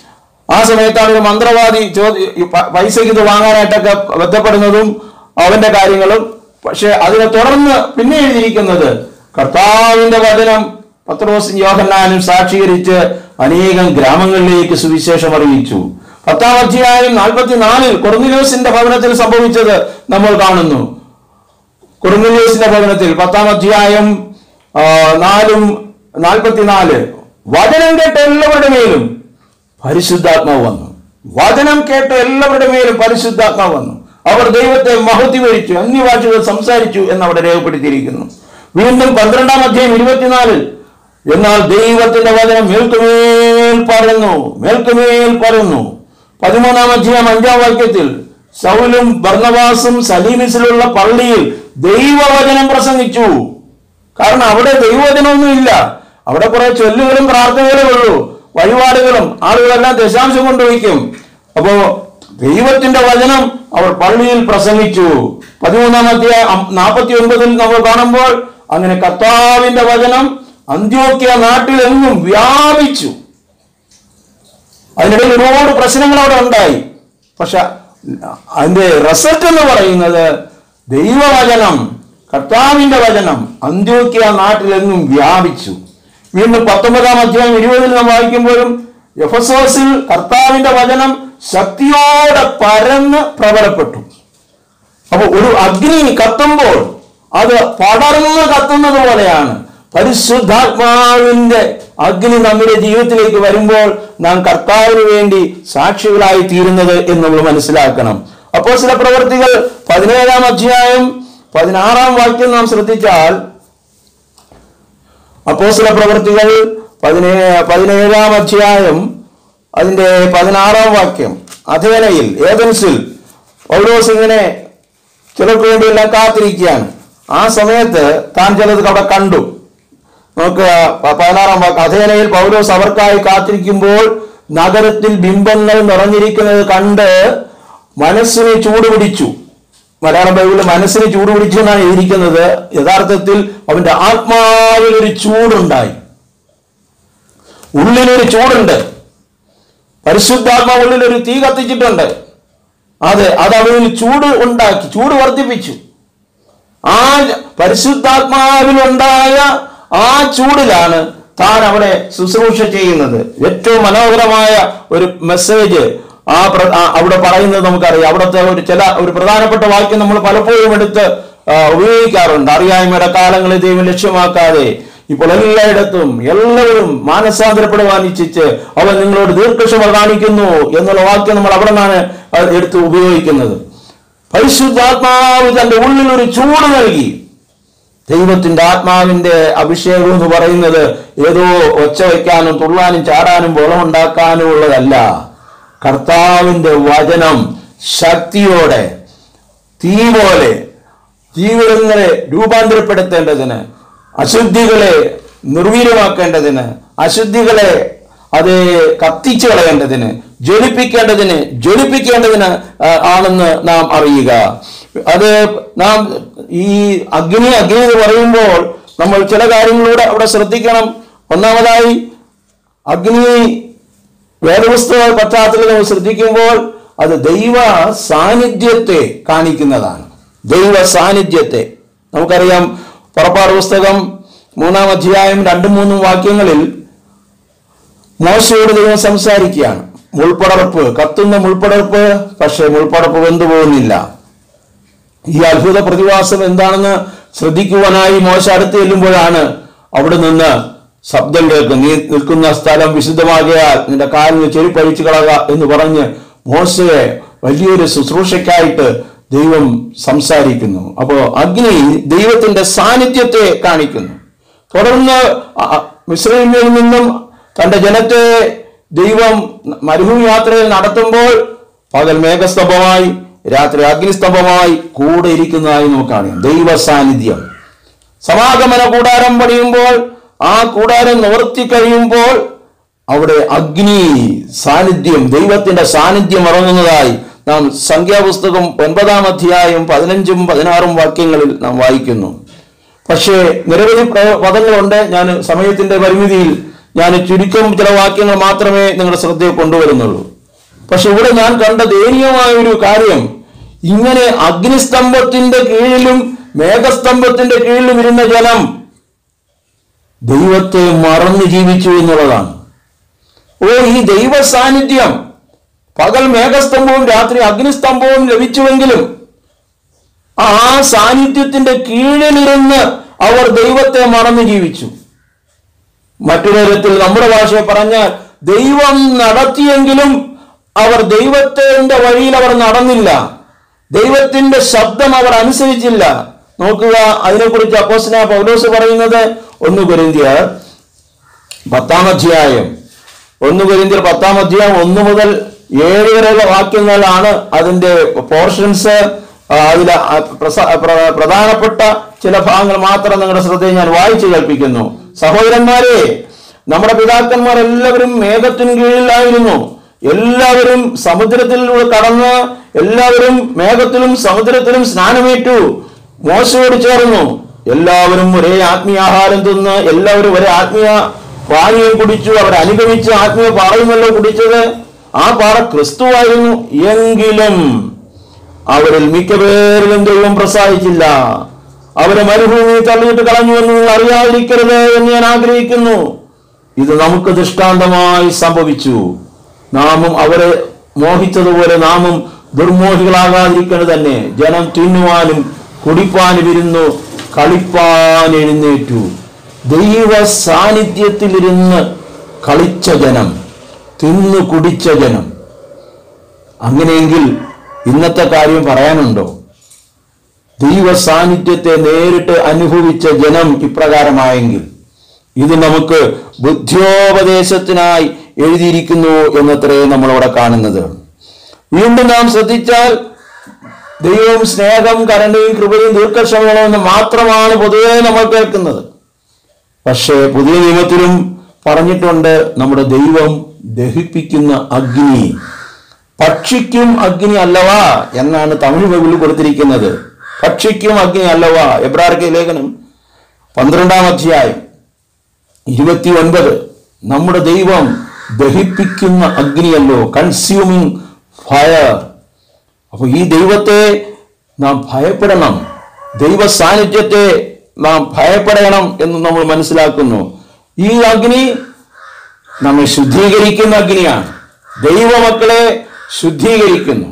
ആ സമയത്താണ് ഒരു മന്ത്രവാദി ചോദി ഈ പ- പൈസയ്ക്ക് ഇത് വാങ്ങാനായിട്ടൊക്കെ ബന്ധപ്പെടുന്നതും അവന്റെ കാര്യങ്ങളും പക്ഷെ അതിനെ തുടർന്ന് പിന്നെ എഴുതിയിരിക്കുന്നത് കർത്താവിന്റെ വചനം പത്രോസും യോഹന്നാനും സാക്ഷീകരിച്ച് അനേകം ഗ്രാമങ്ങളിലേക്ക് സുവിശേഷം അറിയിച്ചു പത്താം അധ്യായം നാൽപ്പത്തിനാലിൽ കൊർന്നിലോസിന്റെ ഭവനത്തിൽ സംഭവിച്ചത് നമ്മൾ കാണുന്നു കുറുങ്ങുലീസിന്റെ ഭവനത്തിൽ പത്താം അധ്യായം ആ, നാലും നാൽപ്പത്തിനാല് വചനം കേട്ട എല്ലാവരുടെ മേലും പരിശുദ്ധാത്മാവ് വന്നു വചനം കേട്ട എല്ലാവരുടെ മേലും പരിശുദ്ധാത്മാവ് വന്നു അവർ ദൈവത്തെ മഹത്വീകരിച്ചു അന്യഭാഷകൾ സംസാരിച്ചു എന്ന് അവിടെ രേഖപ്പെടുത്തിയിരിക്കുന്നു വീണ്ടും പന്ത്രണ്ടാം അധ്യായം ഇരുപത്തിനാലിൽ എന്നാൽ ദൈവത്തിന്റെ വചനം മേൽക്കുമേൽ പരന്നു മേൽക്കുമേൽ പരന്നു പതിമൂന്നാം അധ്യായം അഞ്ചാം വാക്യത്തിൽ സൗലും ബർണവാസും സലീമിസിലുള്ള പള്ളിയിൽ ദൈവവചനം പ്രസംഗിച്ചു കാരണം അവിടെ ദൈവവചനമൊന്നും ഇല്ല അവിടെ കുറെ ചൊല്ലുകളും പ്രാർത്ഥനകളും ഉള്ളൂ വഴിപാടുകളും ആളുകളെല്ലാം ദശാംശം കൊണ്ടുവയ്ക്കും അപ്പോ ദൈവത്തിന്റെ വചനം അവർ പള്ളിയിൽ പ്രസംഗിച്ചു പതിമൂന്നാം അധ്യായം നാൽപ്പത്തി ഒൻപതിൽ നമ്മൾ കാണുമ്പോൾ അങ്ങനെ കർത്താവിന്റെ വചനം അന്ത്യോക്യ നാട്ടിലെങ്ങും വ്യാപിച്ചു അതിനിടയിൽ ഒരുപാട് പ്രശ്നങ്ങൾ അവിടെ ഉണ്ടായി പക്ഷെ അതിന്റെ റിസൾട്ട് എന്ന് പറയുന്നത് ദൈവവചനം കർത്താവിന്റെ വചനം അന്ത്യോക്യ നാട്ടിലെങ്ങും വ്യാപിച്ചു വീണ്ടും പത്തൊമ്പതാം അധ്യായം ഇരുപതിൽ നാം വായിക്കുമ്പോഴും എഫസോസിൽ കർത്താവിന്റെ വചനം ശക്തിയോടെ പരന്ന് പ്രബലപ്പെട്ടു അപ്പൊ ഒരു അഗ്നി കത്തുമ്പോൾ അത് പടർന്ന് കത്തുന്നത് പോലെയാണ് പരിശുദ്ധാത്മാവിന്റെ അഗ്നി നമ്മുടെ ജീവിതത്തിലേക്ക് വരുമ്പോൾ നാം കർത്താവിന് വേണ്ടി സാക്ഷികളായി തീരുന്നത് എന്ന് നമ്മൾ മനസ്സിലാക്കണം അപ്പോൾ ചില പ്രവർത്തികൾ പതിനേഴാം അധ്യായം പതിനാറാം വാക്യം നാം ശ്രദ്ധിച്ചാൽ അപ്പോസ്തല പ്രവർത്തികൾ പതിനേ പതിനേഴാം അധ്യായം അതിന്റെ പതിനാറാം വാക്യം അഥേനയിൽ ഏതൻസിൽ പൗലോസ് ഇങ്ങനെ ചിലർക്ക് വേണ്ടിയെല്ലാം കാത്തിരിക്കുകയാണ് ആ സമയത്ത് താൻ ചിലത് അവിടെ കണ്ടു നമുക്ക് പ- പതിനാറാം വാക്യം അഥേനയിൽ പൗലോസ് അവർക്കായി കാത്തിരിക്കുമ്പോൾ നഗരത്തിൽ ബിംബങ്ങൾ നിറഞ്ഞിരിക്കുന്നത് കണ്ട് മനസ്സിനെ ചൂടുപിടിച്ചു മലയാളം ബൈബിളിൽ മനസ്സിന് ചൂട് പിടിച്ചു എന്നാണ് എഴുതിയിരിക്കുന്നത് യഥാർത്ഥത്തിൽ അവന്റെ ആത്മാവിൽ ഒരു ചൂടുണ്ടായി ഉള്ളിലൊരു ചൂടുണ്ട് പരിശുദ്ധാത്മാവ് ഉള്ളിൽ ഒരു തീ കത്തിച്ചിട്ടുണ്ട് അതെ അത് അവനിൽ ചൂട് ഉണ്ടാക്കി ചൂട് വർദ്ധിപ്പിച്ചു ആ പരിശുദ്ധാത്മാവിലുണ്ടായ ആ ചൂടിലാണ് താൻ അവിടെ ശുശ്രൂഷ ചെയ്യുന്നത് ഏറ്റവും മനോഹരമായ ഒരു മെസ്സേജ് ആ പ്ര- ആ അവിടെ പറയുന്നത് നമുക്കറിയാം അവിടുത്തെ ഒരു ചില ഒരു പ്രധാനപ്പെട്ട വാക്യം നമ്മൾ പലപ്പോഴും എടുത്ത് ആ, ഉപയോഗിക്കാറുണ്ട് അറിയായ്മയുടെ കാലങ്ങളിൽ ദൈവം ലക്ഷ്യമാക്കാതെ ഇപ്പോൾ എല്ലായിടത്തും എല്ലാവരും മാനസാന്തരപ്പെടുവാൻ ഇച്ഛിച്ച് അവൻ നിങ്ങളോട് ദീർഘക്ഷമ കാണിക്കുന്നു എന്നുള്ള വാക്യം നമ്മൾ അവിടെ നിന്നാണ് അത് എടുത്ത് ഉപയോഗിക്കുന്നത് പരിശുദ്ധാത്മാവ് തന്റെ ഉള്ളിൽ ഒരു ചൂട് നൽകി ദൈവത്തിന്റെ ആത്മാവിന്റെ അഭിഷേകം എന്ന് പറയുന്നത് ഏതോ ഒച്ച വയ്ക്കാനും തുള്ളാനും ചാടാനും ബോളമുണ്ടാക്കാനും ഉള്ളതല്ല കർത്താവിന്റെ വചനം ശക്തിയോടെ തീ പോലെ ജീവിതങ്ങളെ രൂപാന്തരപ്പെടുത്തേണ്ടതിന് അശുദ്ധികളെ നിർവീര്യമാക്കേണ്ടതിന് അശുദ്ധികളെ അത് കത്തിച്ചു കളയേണ്ടതിന് ജ്വലിപ്പിക്കേണ്ടതിന് ജ്വലിപ്പിക്കേണ്ടതിന് ആ, ആണെന്ന് നാം അറിയുക അത് നാം ഈ അഗ്നി അഗ്നി എന്ന് പറയുമ്പോൾ നമ്മൾ ചില കാര്യങ്ങളൂടെ അവിടെ ശ്രദ്ധിക്കണം ഒന്നാമതായി അഗ്നി വേദപുസ്തക പശ്ചാത്തലത്തിൽ നമ്മൾ ശ്രദ്ധിക്കുമ്പോൾ അത് ദൈവ സാന്നിധ്യത്തെ കാണിക്കുന്നതാണ് ദൈവ സാന്നിധ്യത്തെ നമുക്കറിയാം പുറപ്പാട് പുസ്തകം മൂന്നാം അധ്യായം രണ്ടും മൂന്നും വാക്യങ്ങളിൽ മോശയോട് ദൈവം സംസാരിക്കുകയാണ് മുൾപ്പടർപ്പ് കത്തുന്ന മുൾപ്പടർപ്പ് പക്ഷേ മുൾപ്പടർപ്പ് വെന്തുപോകുന്നില്ല ഈ അത്ഭുത പ്രതിഭാസം എന്താണെന്ന് ശ്രദ്ധിക്കുവാനായി മോശ അടുത്ത് ചെല്ലുമ്പോഴാണ് അവിടെ നിന്ന് ശബ്ദം കേൾക്കും നീ നിൽക്കുന്ന സ്ഥലം വിശുദ്ധമാകിയാൽ നിന്റെ കാലിന് ചെരുപ്പഴിച്ചു കളക എന്ന് പറഞ്ഞ് മോശയെ വലിയൊരു ശുശ്രൂഷയ്ക്കായിട്ട് ദൈവം സംസാരിക്കുന്നു അപ്പോ അഗ്നി ദൈവത്തിന്റെ സാന്നിധ്യത്തെ കാണിക്കുന്നു തുടർന്ന് അ- അ- മിസ്രൈമിൽ നിന്നും തന്റെ ജനത്തെ ദൈവം മരുഭൂമി യാത്രയിൽ നടത്തുമ്പോൾ പകൽ മേഘസ്തംഭമായി രാത്രി അഗ്നിസ്തംഭമായി കൂടെ ഇരിക്കുന്നതായി നമുക്ക് കാണാം ദൈവ സാന്നിധ്യം സമാഗമന കൂടാരം പണിയുമ്പോൾ ആ കൂടാരം നിവർത്തി കഴിയുമ്പോൾ അവിടെ അഗ്നി സാന്നിധ്യം ദൈവത്തിന്റെ സാന്നിധ്യം ഇറങ്ങുന്നതായി നാം സംഖ്യാപുസ്തകം ഒൻപതാം അധ്യായം പതിനഞ്ചും പതിനാറും വാക്യങ്ങളിൽ നാം വായിക്കുന്നു പക്ഷേ നിരവധി പ്ര- പദങ്ങളുണ്ട് ഞാൻ സമയത്തിന്റെ പരിമിതിയിൽ ഞാൻ ചുരുക്കം ചില വാക്യങ്ങൾ മാത്രമേ നിങ്ങളുടെ ശ്രദ്ധയിൽ കൊണ്ടുവരുന്നുള്ളൂ പക്ഷെ ഇവിടെ ഞാൻ കണ്ട ദയനീയമായ ഒരു കാര്യം ഇങ്ങനെ അഗ്നിസ്തംഭത്തിന്റെ കീഴിലും മേഘസ്തംഭത്തിന്റെ കീഴിലും ഇരുന്ന ജനം ദൈവത്തെ മറന്നു ജീവിച്ചു എന്നുള്ളതാണ് ഓ ഈ ദൈവ സാന്നിധ്യം പകൽ മേഘസ്തംഭവും രാത്രി അഗ്നിസ്തംഭവും ലഭിച്ചുവെങ്കിലും ആ സാന്നിധ്യത്തിന്റെ കീഴിലിരുന്ന് അവർ ദൈവത്തെ മറന്നു ജീവിച്ചു മറ്റൊരു തരത്തിൽ നമ്മുടെ ഭാഷയെ പറഞ്ഞാൽ ദൈവം നടത്തിയെങ്കിലും അവർ ദൈവത്തിന്റെ വഴിയിൽ അവർ നടന്നില്ല ദൈവത്തിന്റെ ശബ്ദം അവർ അനുസരിച്ചില്ല നോക്കുക അതിനെക്കുറിച്ച് അപ്പോസ്തലനായ പൗലോസ് പറയുന്നത് ഒന്ന് കൊരിന്ത്യർ പത്താം അധ്യായം ഒന്ന് കൊരിന്ത്യർ പത്താം അധ്യായം ഒന്ന് മുതൽ ഏഴ് വരെയുള്ള വാക്യങ്ങളാണ് അതിന്റെ പോർഷൻസ് അതിൽ പ്രധാനപ്പെട്ട ചില ഭാഗങ്ങൾ മാത്രം നിങ്ങളുടെ ശ്രദ്ധയിൽ ഞാൻ വായിച്ചു കേൾപ്പിക്കുന്നു സഹോദരന്മാരെ നമ്മുടെ പിതാക്കന്മാർ എല്ലാവരും മേഘത്തിന് കീഴിലായിരുന്നു എല്ലാവരും സമുദ്രത്തിലൂടെ കടന്ന് എല്ലാവരും മേഘത്തിലും സമുദ്രത്തിലും സ്നാനമേറ്റു മോശയോട് ചേർന്നു എല്ലാവരും ഒരേ ആത്മീയാഹാരം തിന്ന് എല്ലാവരും ഒരേ ആത്മീയ പാനീയം കുടിച്ചു അവർ അനുഗമിച്ച് ആത്മീയ പാറയുമല്ലോ കുടിച്ചത് ആ പാറ ക്രിസ്തുവായിരുന്നു എങ്കിലും അവരിൽ മിക്കപേരിലും ദൈവം പ്രസാദിച്ചില്ല അവരെ മരുഭൂമി തള്ളിയിട്ട് കളഞ്ഞു എന്ന് നിങ്ങൾ അറിയാതിരിക്കരുത് എന്ന് ഞാൻ ആഗ്രഹിക്കുന്നു ഇത് നമുക്ക് ദൃഷ്ടാന്തമായി സംഭവിച്ചു നാമും അവരെ മോഹിച്ചതുപോലെ നാമും ദുർമോഹികളാകാതിരിക്കുന്നത് തന്നെ ജനം തിന്നുവാനും കുടിപ്പാനും ഇരുന്നു കളിപ്പാൻ എഴുന്നേറ്റു ദൈവ സാന്നിധ്യത്തിലിരുന്ന് കളിച്ച ജനം തിന്നു കുടിച്ച ജനം അങ്ങനെയെങ്കിൽ ഇന്നത്തെ കാര്യം പറയാനുണ്ടോ ദൈവ സാന്നിധ്യത്തെ നേരിട്ട് അനുഭവിച്ച ജനം ഇപ്രകാരമായെങ്കിൽ ഇത് നമുക്ക് ബുദ്ധ്യോപദേശത്തിനായി എഴുതിയിരിക്കുന്നു എന്നത്രേ നമ്മളവിടെ കാണുന്നത് വീണ്ടും നാം ശ്രദ്ധിച്ചാൽ ദൈവവും സ്നേഹം കരുണയും കൃപയും ദീർഘക്ഷമകളും എന്ന് മാത്രമാണ് പൊതുവെ നമ്മൾ കേൾക്കുന്നത് പക്ഷേ പുതിയ നിയമത്തിലും പറഞ്ഞിട്ടുണ്ട് നമ്മുടെ ദൈവം ദഹിപ്പിക്കുന്ന അഗ്നി ഭക്ഷിക്കും അഗ്നി അല്ലവാ എന്നാണ് തമിഴ് ബൈബിളിൽ കൊടുത്തിരിക്കുന്നത് ഭക്ഷിക്കും അഗ്നി അല്ലവാ എബ്രാർക്ക് ലേഖനം പന്ത്രണ്ടാം അധ്യായം ഇരുപത്തി ഒൻപത് നമ്മുടെ ദൈവം ദഹിപ്പിക്കുന്ന അഗ്നിയല്ലോ കൺസ്യൂമിങ് ഫയർ അപ്പൊ ഈ ദൈവത്തെ നാം ഭയപ്പെടണം ദൈവ സാന്നിധ്യത്തെ നാം ഭയപ്പെടണം എന്ന് നമ്മൾ മനസ്സിലാക്കുന്നു ഈ അഗ്നി നമ്മെ ശുദ്ധീകരിക്കുന്ന അഗ്നിയാണ് ദൈവമക്കളെ ശുദ്ധീകരിക്കുന്നു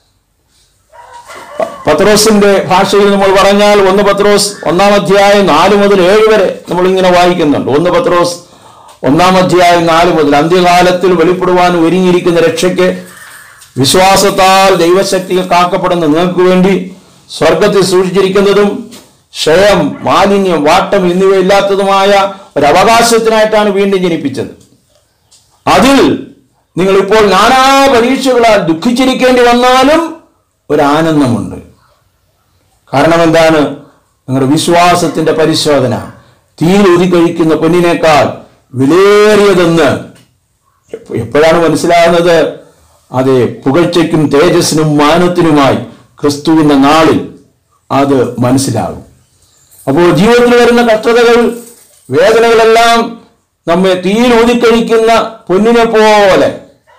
പ- പത്രോസിന്റെ ഭാഷയിൽ നമ്മൾ പറഞ്ഞാൽ ഒന്ന് പത്രോസ് ഒന്നാം അധ്യായം നാല് മുതൽ ഏഴ് വരെ നമ്മൾ ഇങ്ങനെ വായിക്കുന്നുണ്ട് ഒന്ന് പത്രോസ് ഒന്നാം അധ്യായം നാല് മുതൽ അന്ത്യകാലത്തിൽ വെളിപ്പെടുവാൻ ഒരുങ്ങിയിരിക്കുന്ന രക്ഷയ്ക്ക് വിശ്വാസത്താൽ ദൈവശക്തിയിൽ കാക്കപ്പെടുന്ന നിങ്ങൾക്ക് വേണ്ടി സ്വർഗത്തിൽ സൂക്ഷിച്ചിരിക്കുന്നതും ക്ഷയം മാലിന്യം വാട്ടം എന്നിവയില്ലാത്തതുമായ ഒരു അവകാശത്തിനായിട്ടാണ് വീണ്ടും ജനിപ്പിച്ചത് അതിൽ നിങ്ങൾ ഇപ്പോൾ നാനാ പരീക്ഷകളാൽ ദുഃഖിച്ചിരിക്കേണ്ടി വന്നാലും ഒരു ആനന്ദമുണ്ട് കാരണം എന്താണ് നിങ്ങളുടെ വിശ്വാസത്തിന്റെ പരിശോധന തീയിൽ ഊതിക്കഴിക്കുന്ന പൊന്നിനേക്കാൾ വിലയേറിയതെന്ന് എപ്പ- എപ്പോഴാണ് മനസ്സിലാകുന്നത് അതെ പുകഴ്ചയ്ക്കും തേജസ്സിനും മാനത്തിനുമായി ക്രിസ്തുവിന്റെ നാളിൽ അത് മനസ്സിലാകും അപ്പോൾ ജീവിതത്തിൽ വരുന്ന കഷ്ടതകൾ വേദനകളെല്ലാം നമ്മെ തീയിൽ ഊതിക്കഴിക്കുന്ന പൊന്നിനെ പോലെ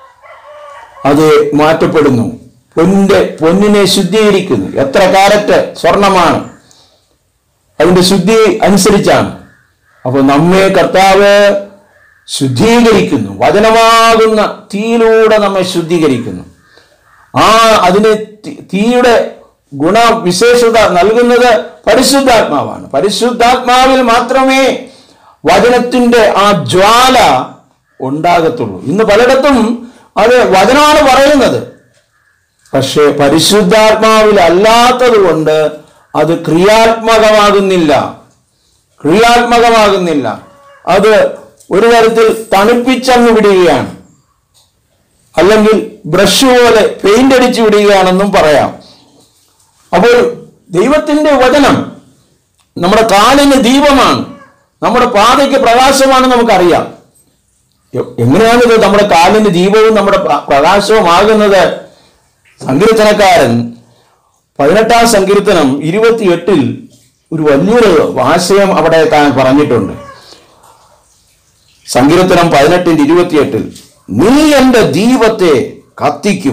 അത് മാറ്റപ്പെടുന്നു പൊന്നിന്റെ പൊന്നിനെ ശുദ്ധീകരിക്കുന്നു എത്ര കാരറ്റ് സ്വർണമാണ് അതിന്റെ ശുദ്ധി അനുസരിച്ചാണ് അപ്പോൾ നമ്മെ കർത്താവ് ശുദ്ധീകരിക്കുന്നു വചനമാകുന്ന തീയിലൂടെ നമ്മെ ശുദ്ധീകരിക്കുന്നു ആ അതിന് തി- തീയുടെ ഗുണവിശേഷത നൽകുന്നത് പരിശുദ്ധാത്മാവാണ് പരിശുദ്ധാത്മാവിൽ മാത്രമേ വചനത്തിന്റെ ആ ജ്വാല ഉണ്ടാകത്തുള്ളൂ ഇന്ന് പലയിടത്തും അത് വചനമാണ് പറയുന്നത് പക്ഷേ പരിശുദ്ധാത്മാവിൽ അല്ലാത്തത് കൊണ്ട് അത് ക്രിയാത്മകമാകുന്നില്ല ക്രിയാത്മകമാകുന്നില്ല അത് ഒരു തരത്തിൽ തണുപ്പിച്ചങ്ങ് വിടുകയാണ് അല്ലെങ്കിൽ ബ്രഷ് പോലെ പെയിന്റ് അടിച്ചു വിടുകയാണെന്നും പറയാം അപ്പോൾ ദൈവത്തിന്റെ വചനം നമ്മുടെ കാലിന് ദീപമാണ് നമ്മുടെ പാതയ്ക്ക് പ്രകാശമാണെന്ന് നമുക്കറിയാം എ- എങ്ങനെയാണിത് നമ്മുടെ കാലിന് ദീപവും നമ്മുടെ പ്ര- പ്രകാശവുമാകുന്നത് സങ്കീർത്തനക്കാരൻ പതിനെട്ടാം സങ്കീർത്തനം ഇരുപത്തിയെട്ടിൽ ഒരു വലിയൊരു ആശയം അവിടെ താൻ പറഞ്ഞിട്ടുണ്ട് സങ്കീർത്തനം പതിനെട്ടിന്റെ ഇരുപത്തിയെട്ടിൽ നീ എൻ്റെ ദീപത്തെ കത്തിക്കും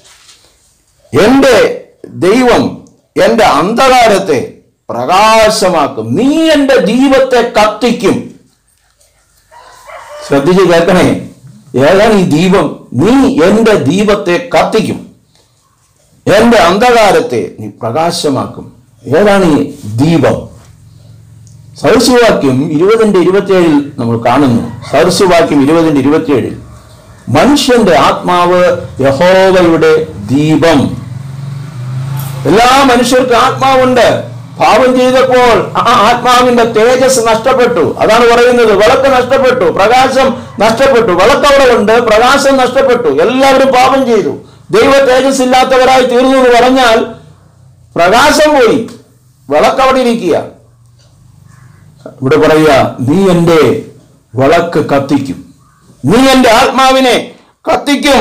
എൻ്റെ ദൈവം എൻ്റെ അന്ധകാരത്തെ പ്രകാശമാക്കും നീ എൻ്റെ ദീപത്തെ കത്തിക്കും ശ്രദ്ധിച്ച് കേൾക്കണേ ഏതാണ് ഈ ദീപം നീ എൻ്റെ ദീപത്തെ കത്തിക്കും എൻ്റെ അന്ധകാരത്തെ നീ പ്രകാശമാക്കും ഏതാണ് ഈ ദീപം സദസ്യവാക്യം ഇരുപതിന്റെ ഇരുപത്തിയേഴിൽ നമ്മൾ കാണുന്നു സദസ്യവാക്യം ഇരുപതിന്റെ ഇരുപത്തിയേഴിൽ മനുഷ്യന്റെ ആത്മാവ് യഹോവയുടെ ദീപം എല്ലാ മനുഷ്യർക്കും ആത്മാവുണ്ട് പാപം ചെയ്തപ്പോൾ ആ ആത്മാവിന്റെ തേജസ് നഷ്ടപ്പെട്ടു അതാണ് പറയുന്നത് വിളക്ക് നഷ്ടപ്പെട്ടു പ്രകാശം നഷ്ടപ്പെട്ടു വിളക്ക് അവിടെ ഉണ്ട് പ്രകാശം നഷ്ടപ്പെട്ടു എല്ലാവരും പാപം ചെയ്തു ദൈവ തേജസ് ഇല്ലാത്തവരായി തീർന്നു എന്ന് പറഞ്ഞാൽ പ്രകാശം പോയി വിളക്ക് അവിടെ ഇരിക്കുക ഇവിടെ പറയുക നീ എൻ്റെ വിളക്ക് കത്തിക്കും നീ എൻ്റെ ആത്മാവിനെ കത്തിക്കും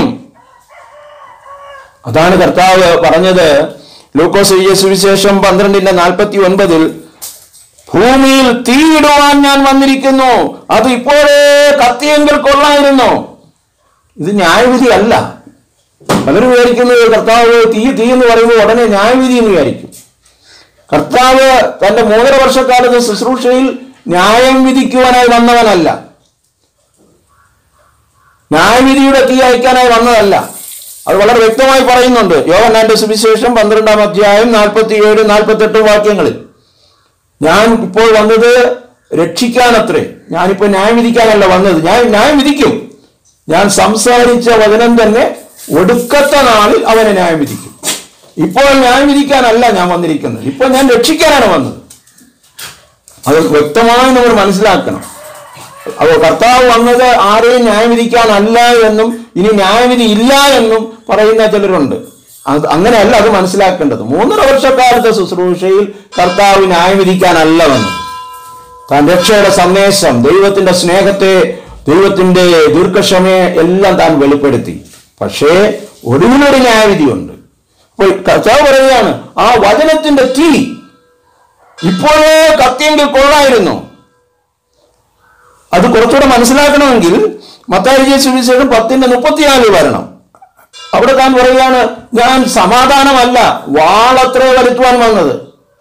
അതാണ് കർത്താവ് പറഞ്ഞത് ലൂക്കോസ് എഴുതിയ സുവിശേഷം പന്ത്രണ്ടിന്റെ നാൽപ്പത്തി ഒൻപതിൽ ഭൂമിയിൽ തീയിടുവാൻ ഞാൻ വന്നിരിക്കുന്നു അത് ഇപ്പോഴേ കത്തിയെങ്കിൽ കൊള്ളായിരുന്നു ഇത് ന്യായവിധി അല്ല പലരും വിചാരിക്കുന്നത് കർത്താവ് തീ തീ എന്ന് പറയുമ്പോൾ ഉടനെ ന്യായവിധി എന്ന് വിചാരിക്കും കർത്താവ് തന്റെ മൂന്നര വർഷക്കാലത്തെ ശുശ്രൂഷയിൽ ന്യായം വിധിക്കുവാനായി വന്നവനല്ല ന്യായവിധിയുടെ തീ അയക്കാനായി വന്നതല്ല അത് വളരെ വ്യക്തമായി പറയുന്നുണ്ട് യോഹന്നാന്റെ സുവിശേഷം പന്ത്രണ്ടാം അധ്യായം നാൽപ്പത്തി ഏഴ് നാൽപ്പത്തെട്ട് വാക്യങ്ങളിൽ ഞാൻ ഇപ്പോൾ വന്നത് രക്ഷിക്കാനത്രേ ഞാനിപ്പോ ന്യായം വിധിക്കാനല്ല വന്നത് ഞാൻ ന്യായം വിധിക്കും ഞാൻ സംസാരിച്ച വചനം തന്നെ ഒടുക്കത്തെ നാളിൽ അവനെ ന്യായം വിധിക്കും ഇപ്പോൾ ന്യായം വിധിക്കാനല്ല ഞാൻ വന്നിരിക്കുന്നത് ഇപ്പോൾ ഞാൻ രക്ഷിക്കാനാണ് വന്നത് അത് വ്യക്തമായി നമ്മൾ മനസ്സിലാക്കണം അപ്പോൾ കർത്താവ് വന്നത് ആരെയും ന്യായം വിധിക്കാനല്ല എന്നും ഇനി ന്യായവിധി ഇല്ല എന്നും പറയുന്ന ചിലരുണ്ട് അത് അങ്ങനെയല്ല അത് മനസ്സിലാക്കേണ്ടത് മൂന്നര വർഷക്കാലത്തെ ശുശ്രൂഷയിൽ കർത്താവ് ന്യായം വിധിക്കാനല്ല വന്നത് താൻ രക്ഷയുടെ സന്ദേശം ദൈവത്തിന്റെ സ്നേഹത്തെ ദൈവത്തിന്റെ ദീർഘക്ഷമയെ എല്ലാം താൻ വെളിപ്പെടുത്തി പക്ഷേ ഒടുവിലൊരു ന്യായവിധിയുണ്ട് അപ്പോൾ കർത്താവ് പറയുകയാണ് ആ വചനത്തിന്റെ തീ ഇപ്പോഴേ കത്തിയെങ്കിൽ കൊള്ളായിരുന്നു അത് കുറച്ചുകൂടെ മനസ്സിലാക്കണമെങ്കിൽ മത്തായി സുവിശേഷം പത്തിന്റെ മുപ്പത്തിനാലിൽ വരണം അവിടെ താൻ പറയുകയാണ് ഞാൻ സമാധാനമല്ല വാളത്രേ വരുത്തുവാൻ വന്നത്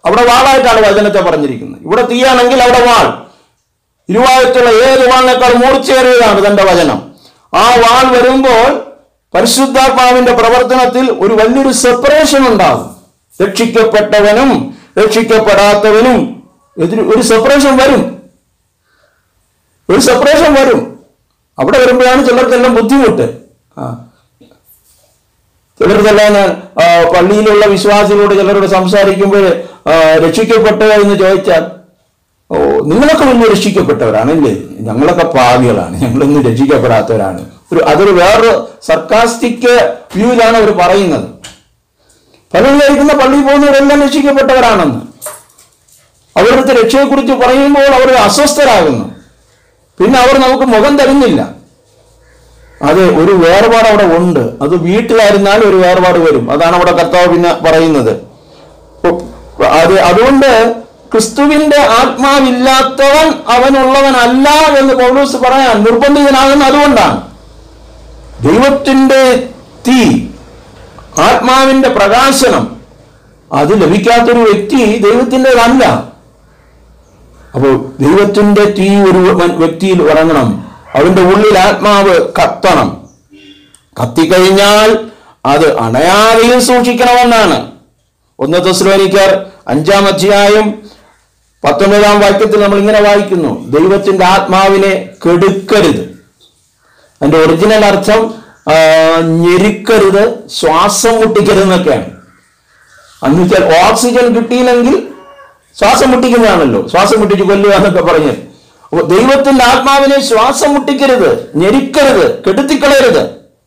അവിടെ വാളായിട്ടാണ് വചനത്തെ പറഞ്ഞിരിക്കുന്നത് ഇവിടെ തീയാണെങ്കിൽ അവിടെ വാൾ ഇരുവായത്തുള്ള ഏത് വാളിനേക്കാൾ മൂർച്ചയേറിയതാണ് തന്റെ വചനം ആ വാൾ വരുമ്പോൾ പരിശുദ്ധാത്മാവിന്റെ പ്രവർത്തനത്തിൽ ഒരു വലിയൊരു സെപ്പറേഷൻ ഉണ്ടാകും രക്ഷിക്കപ്പെട്ടവനും രക്ഷിക്കപ്പെടാത്തവനും എതിര് ഒരു സെപ്പറേഷൻ വരും ഒരു സെപ്പറേഷൻ വരും അവിടെ വരുമ്പോഴാണ് ചിലർക്കെല്ലാം ബുദ്ധിമുട്ട് ആ ചിലർക്കെല്ലാം ആ, പള്ളിയിലുള്ള വിശ്വാസികളോട് ചിലരോട് സംസാരിക്കുമ്പോൾ ആ, രക്ഷിക്കപ്പെട്ടോ എന്ന് ചോദിച്ചാൽ ഓ നിങ്ങളൊക്കെ വലിയ രക്ഷിക്കപ്പെട്ടവരാണല്ലേ ഞങ്ങളൊക്കെ പാവികളാണ് ഞങ്ങളൊന്നും രക്ഷിക്കപ്പെടാത്തവരാണ് ഒരു അതൊരു വേറൊരു സർക്കാസ്റ്റിക് വ്യൂവിലാണ് അവർ പറയുന്നത് പലരും കഴിക്കുന്ന പള്ളിയിൽ പോകുന്നവരെല്ലാം രക്ഷിക്കപ്പെട്ടവരാണെന്ന് അവരുടെ രക്ഷയെക്കുറിച്ച് പറയുമ്പോൾ അവർ അസ്വസ്ഥരാകുന്നു പിന്നെ അവർ നമുക്ക് മുഖം തരുന്നില്ല അതെ ഒരു വേർപാട് അവിടെ ഉണ്ട് അത് വീട്ടിലായിരുന്നാൽ ഒരു വേർപാട് വരും അതാണ് അവിടെ കർത്താവ് പിന്നെ പറയുന്നത് ഒ- അത് അതുകൊണ്ട് ക്രിസ്തുവിന്റെ ആത്മാവില്ലാത്തവൻ അവനുള്ളവനല്ല എന്ന് പൗലോസ് പറയാൻ നിർബന്ധിതനാകുന്ന അതുകൊണ്ടാണ് ദൈവത്തിന്റെ തീ ആത്മാവിന്റെ പ്രകാശനം അത് ലഭിക്കാത്തൊരു വ്യക്തി ദൈവത്തിൻ്റെതല്ല അപ്പോൾ ദൈവത്തിന്റെ തീ ഒരു മൻ- വ്യക്തിയിൽ ഇറങ്ങണം അവന്റെ ഉള്ളിൽ ആത്മാവ് കത്തണം കത്തിക്കഴിഞ്ഞാൽ അത് അണയാതെയും സൂക്ഷിക്കണമെന്നാണ് ഒന്ന് തെസ്ലോനിക്കർ അഞ്ചാം അധ്യായം പത്തൊമ്പതാം വാക്യത്തിൽ നമ്മൾ ഇങ്ങനെ വായിക്കുന്നു ദൈവത്തിന്റെ ആത്മാവിനെ കെടുക്കരുത് അതിന്റെ ഒറിജിനൽ അർത്ഥം ആ, ഞെരുക്കരുത് ശ്വാസം മുട്ടിക്കരുത് എന്നൊക്കെയാണ് അന്ന് വെച്ചാൽ ഓക്സിജൻ കിട്ടിയില്ലെങ്കിൽ ശ്വാസം മുട്ടിക്കുന്നതാണല്ലോ ശ്വാസം മുട്ടിച്ച് കൊല്ലുക എന്നൊക്കെ പറഞ്ഞ് അപ്പൊ ദൈവത്തിന്റെ ആത്മാവിനെ ശ്വാസം മുട്ടിക്കരുത് ഞെരുക്കരുത് കെടുത്തിക്കളയരുത്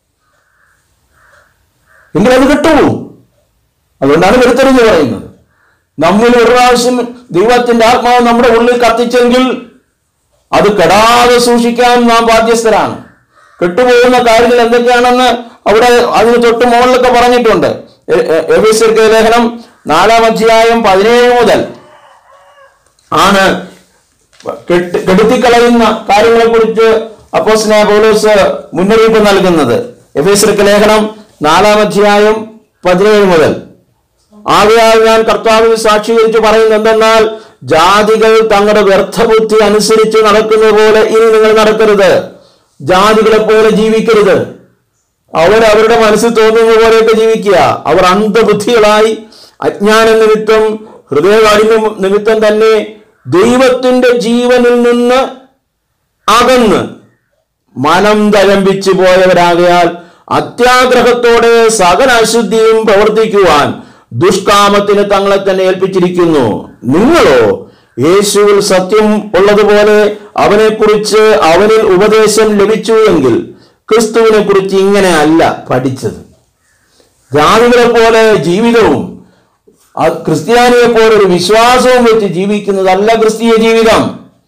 എങ്കിൽ അത് കിട്ടുള്ളൂ അതുകൊണ്ടാണ് വരുത്തരുന്ന് പറയുന്നത് നമ്മിൽ ഒരു പ്രാവശ്യം ദൈവത്തിന്റെ ആത്മാവ് നമ്മുടെ ഉള്ളിൽ കത്തിച്ചെങ്കിൽ അത് കെടാതെ സൂക്ഷിക്കാൻ നാം ബാധ്യസ്ഥരാണ് കെട്ടുപോകുന്ന കാര്യങ്ങൾ എന്തൊക്കെയാണെന്ന് അവിടെ അതിന് തൊട്ട് മുകളിലൊക്കെ പറഞ്ഞിട്ടുണ്ട് എ- എ- എഫേസ്യർക്ക് ലേഖനം നാലാം അധ്യായം പതിനേഴ് മുതൽ ആണ് കെട്ട് കെടുത്തിക്കളയുന്ന കാര്യങ്ങളെ കുറിച്ച് അപ്പോസ്തലനായ പൗലോസ് മുന്നറിയിപ്പ് നൽകുന്നത് എഫേസ്യർക്ക് ലേഖനം നാലാം അധ്യായം പതിനേഴ് മുതൽ ആകയാൽ ഞാൻ കർത്താവിൽ സാക്ഷീകരിച്ച് പറയുന്നത് എന്തെന്നാൽ ജാതികൾ തങ്ങളുടെ വ്യർത്ഥബുദ്ധി അനുസരിച്ച് നടക്കുന്നത് പോലെ ഇനി നിങ്ങൾ നടക്കരുത് ജാതികളെ പോലെ ജീവിക്കരുത് അവർ അവരുടെ മനസ്സിൽ തോന്നുന്ന പോലെയൊക്കെ ജീവിക്കുക അവർ അന്ധബുദ്ധികളായി അജ്ഞാന നിമിത്തം ഹൃദയകാഠിന്യം നിമിത്തം തന്നെ ദൈവത്തിന്റെ ജീവനിൽ നിന്ന് അകന്ന് മനം തഴമ്പിച്ചു പോയവരാകയാൽ അത്യാഗ്രഹത്തോടെ സകല അശുദ്ധിയും പ്രവർത്തിക്കുവാൻ ദുഷ്കാമത്തിന് തങ്ങളെ തന്നെ ഏൽപ്പിച്ചിരിക്കുന്നു നിങ്ങളോ യേശുവിൽ സത്യം ഉള്ളതുപോലെ അവനെക്കുറിച്ച് അവനിൽ ഉപദേശം ലഭിച്ചു എങ്കിൽ ക്രിസ്തുവിനെ കുറിച്ച് ഇങ്ങനെ അല്ല പഠിച്ചത് ജാതികളെ പോലെ ജീവിതവും ആ ക്രിസ്ത്യാനിയെ പോലെ ഒരു വിശ്വാസവും വെച്ച് ജീവിക്കുന്നതല്ല ക്രിസ്തീയ ജീവിതം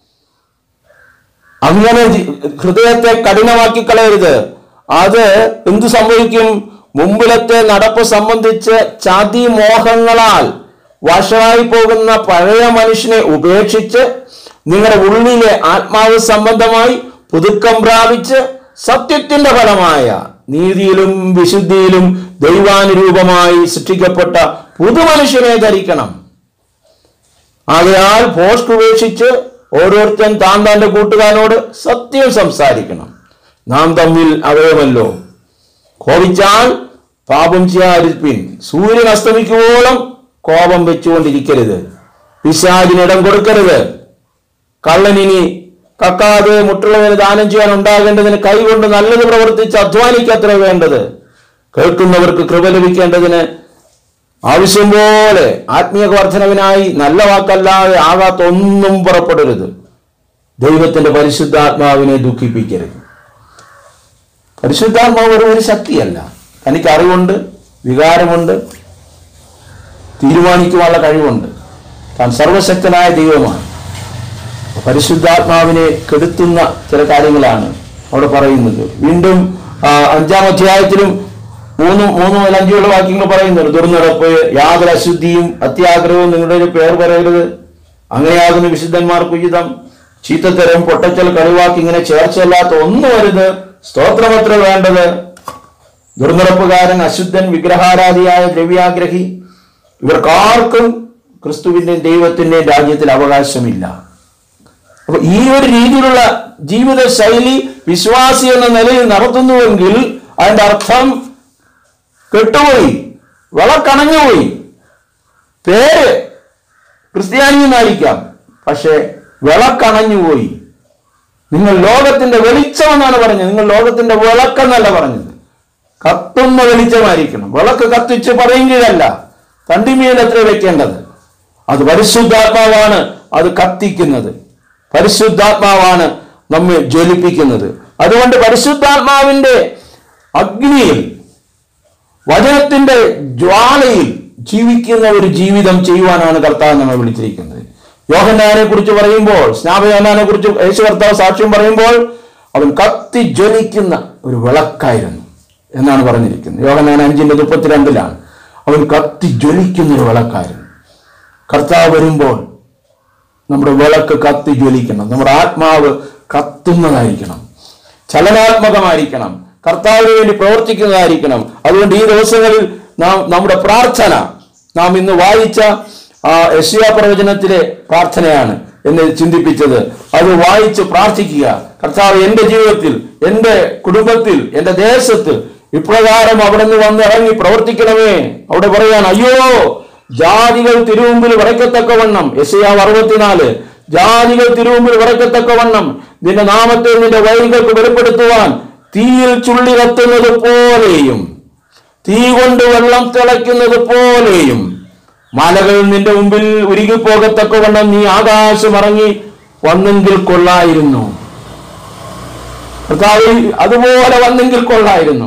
അങ്ങനെ ജി- ഹൃദയത്തെ കഠിനമാക്കി കളയരുത് അത് എന്തു സംഭവിക്കും മുമ്പിലത്തെ നടപ്പ് സംബന്ധിച്ച് ചതി മോഹങ്ങളാൽ വഷളായി പോകുന്ന പഴയ മനുഷ്യനെ ഉപേക്ഷിച്ച് നിങ്ങളുടെ ഉള്ളിലെ ആത്മാവ് സംബന്ധമായി പുതുക്കം പ്രാപിച്ച് സത്യത്തിന്റെ ഫലമായ നീതിയിലും വിശുദ്ധിയിലും ദൈവാനുരൂപമായി സൃഷ്ടിക്കപ്പെട്ട പുതുമനുഷ്യനെ ധരിക്കണം ആകയാൽ പോസ്റ്റ് ഉപേക്ഷിച്ച് ഓരോരുത്തൻ താൻ തന്റെ കൂട്ടുകാരനോട് സത്യം സംസാരിക്കണം നാം തമ്മിൽ അവയമല്ലോ കോപിച്ചാൽ പാപം ചെയ്യാതിരിപ്പിൻ സൂര്യൻ അസ്തമിക്കുവോളം കോപം വെച്ചുകൊണ്ടിരിക്കരുത് പിശാചിനിടം കൊടുക്കരുത് കള്ളനിനി കക്കാതെ മുട്ടുള്ളവന് ദാനം ചെയ്യാൻ ഉണ്ടാകേണ്ടതിന് കൈകൊണ്ട് നല്ലത് പ്രവർത്തിച്ച് അധ്വാനിക്കത്ര വേണ്ടത് കേൾക്കുന്നവർക്ക് കൃപ ലഭിക്കേണ്ടതിന് ആവശ്യം പോലെ ആത്മീയ വർധനവിനായി നല്ല വാക്കല്ലാതെ ആകാത്ത ഒന്നും പുറപ്പെടരുത് ദൈവത്തിന്റെ പരിശുദ്ധാത്മാവിനെ ദുഃഖിപ്പിക്കരുത് പരിശുദ്ധാത്മാവ് ഒരു ഒരു ശക്തിയല്ല തനിക്ക് അറിവുണ്ട് വികാരമുണ്ട് തീരുമാനിക്കുവാനുള്ള കഴിവുണ്ട് താൻ സർവശക്തനായ ദൈവമാണ് പരിശുദ്ധാത്മാവിനെ കെടുത്തുന്ന ചില കാര്യങ്ങളാണ് അവിടെ പറയുന്നത് വീണ്ടും ആ, അഞ്ചാം അധ്യായത്തിലും മൂന്ന് മൂന്ന് മുതൽ അഞ്ചുള്ള വാക്യങ്ങൾ പറയുന്നുണ്ട് ദുർനടപ്പ് യാതൊരു അശുദ്ധിയും അത്യാഗ്രഹവും നിങ്ങളുടെ പേർ പറയരുത് അങ്ങനെയാകുന്ന വിശുദ്ധന്മാർക്ക് ഉചിതം ചീത്തത്തരം പൊട്ടച്ചൽ കളിവാക്കി ഇങ്ങനെ ചേർച്ചയല്ലാത്ത ഒന്നും വരുത് സ്തോത്രമത്ര വേണ്ടത് ദുർനടപ്പുകാരൻ അശുദ്ധൻ വിഗ്രഹാരാധിയായ ദ്രവ്യാഗ്രഹി ഇവർക്കാർക്കും ക്രിസ്തുവിൻ്റെയും ദൈവത്തിൻ്റെയും രാജ്യത്തിൽ അവകാശമില്ല അപ്പൊ ഈ ഒരു രീതിയിലുള്ള ജീവിത ശൈലി വിശ്വാസി എന്ന നിലയിൽ നടത്തുന്നുവെങ്കിൽ അതിന്റെ അർത്ഥം കെട്ടുപോയി വിളക്കണഞ്ഞുപോയി പേര് ക്രിസ്ത്യാനി എന്നായിരിക്കാം പക്ഷെ വിളക്കണഞ്ഞുപോയി നിങ്ങൾ ലോകത്തിന്റെ വെളിച്ചം എന്നാണ് പറഞ്ഞത് നിങ്ങൾ ലോകത്തിന്റെ വിളക്കെന്നല്ല പറഞ്ഞത് കത്തുന്ന വെളിച്ചമായിരിക്കണം വിളക്ക് കത്തിച്ച് പറയുകയല്ല തണ്ടിമേൽ എത്ര വെക്കേണ്ടത് അത് പരിശുദ്ധാത്മാവാണ് അത് കത്തിക്കുന്നത് പരിശുദ്ധാത്മാവാണ് നമ്മെ ജ്വലിപ്പിക്കുന്നത് അതുകൊണ്ട് പരിശുദ്ധാത്മാവിന്റെ അഗ്നിയിൽ വചനത്തിന്റെ ജ്വാലയിൽ ജീവിക്കുന്ന ഒരു ജീവിതം ചെയ്യുവാനാണ് കർത്താവ് നമ്മെ വിളിച്ചിരിക്കുന്നത് യോഹന്നാനെ കുറിച്ച് പറയുമ്പോൾ സ്നാപയോഹന്നാനെ കുറിച്ച് യേശു കർത്താവ് സാക്ഷ്യം പറയുമ്പോൾ അവൻ കത്തി ജ്വലിക്കുന്ന ഒരു വിളക്കായിരുന്നു എന്നാണ് പറഞ്ഞിരിക്കുന്നത് യോഹന്നാൻ അഞ്ചിന്റെ മുപ്പത്തിരണ്ടിലാണ് അവൻ കത്തി ജ്വലിക്കുന്ന ഒരു വിളക്കായിരുന്നു കർത്താവ് വരുമ്പോൾ നമ്മുടെ വിളക്ക് കത്തി ജ്വലിക്കണം നമ്മുടെ ആത്മാവ് കത്തുന്നതായിരിക്കണം ചലനാത്മകമായിരിക്കണം കർത്താവിന് വേണ്ടി പ്രവർത്തിക്കുന്നതായിരിക്കണം അതുകൊണ്ട് ഈ ദിവസങ്ങളിൽ നാം നമ്മുടെ പ്രാർത്ഥന നാം ഇന്ന് വായിച്ച ആ യശിയ പ്രവചനത്തിലെ പ്രാർത്ഥനയാണ് എന്നെ ചിന്തിപ്പിച്ചത് അത് വായിച്ച് പ്രാർത്ഥിക്കുക കർത്താവ് എൻ്റെ ജീവിതത്തിൽ എൻ്റെ കുടുംബത്തിൽ എൻ്റെ ദേശത്ത് ഇപ്രകാരം അവിടെ നിന്ന് വന്നിറങ്ങി പ്രവർത്തിക്കണമേ അവിടെ പറയാൻ അയ്യോ ജാതികൾ തിരുമുമ്പിൽ വിറയ്ക്കത്തക്കവണ്ണം യശയാവ് അറുപത്തിനാല് ജാതികൾ തിരുമുമ്പിൽ വിറയ്ക്കത്തക്കവണ്ണം നിന്റെ നാമത്തെ നിന്റെ വഴികൾക്ക് വെളിപ്പെടുത്തുവാൻ തീയിൽ ചുള്ളി കത്തുന്നത് പോലെയും തീ കൊണ്ട് വെള്ളം തിളയ്ക്കുന്നത് പോലെയും മലകൾ നിന്റെ മുമ്പിൽ ഉരുകിപ്പോകത്തക്കവണ്ണം നീ ആകാശം ഇറങ്ങി വന്നെങ്കിൽ കൊള്ളായിരുന്നു കർത്താവ് അതുപോലെ വന്നെങ്കിൽ കൊള്ളായിരുന്നു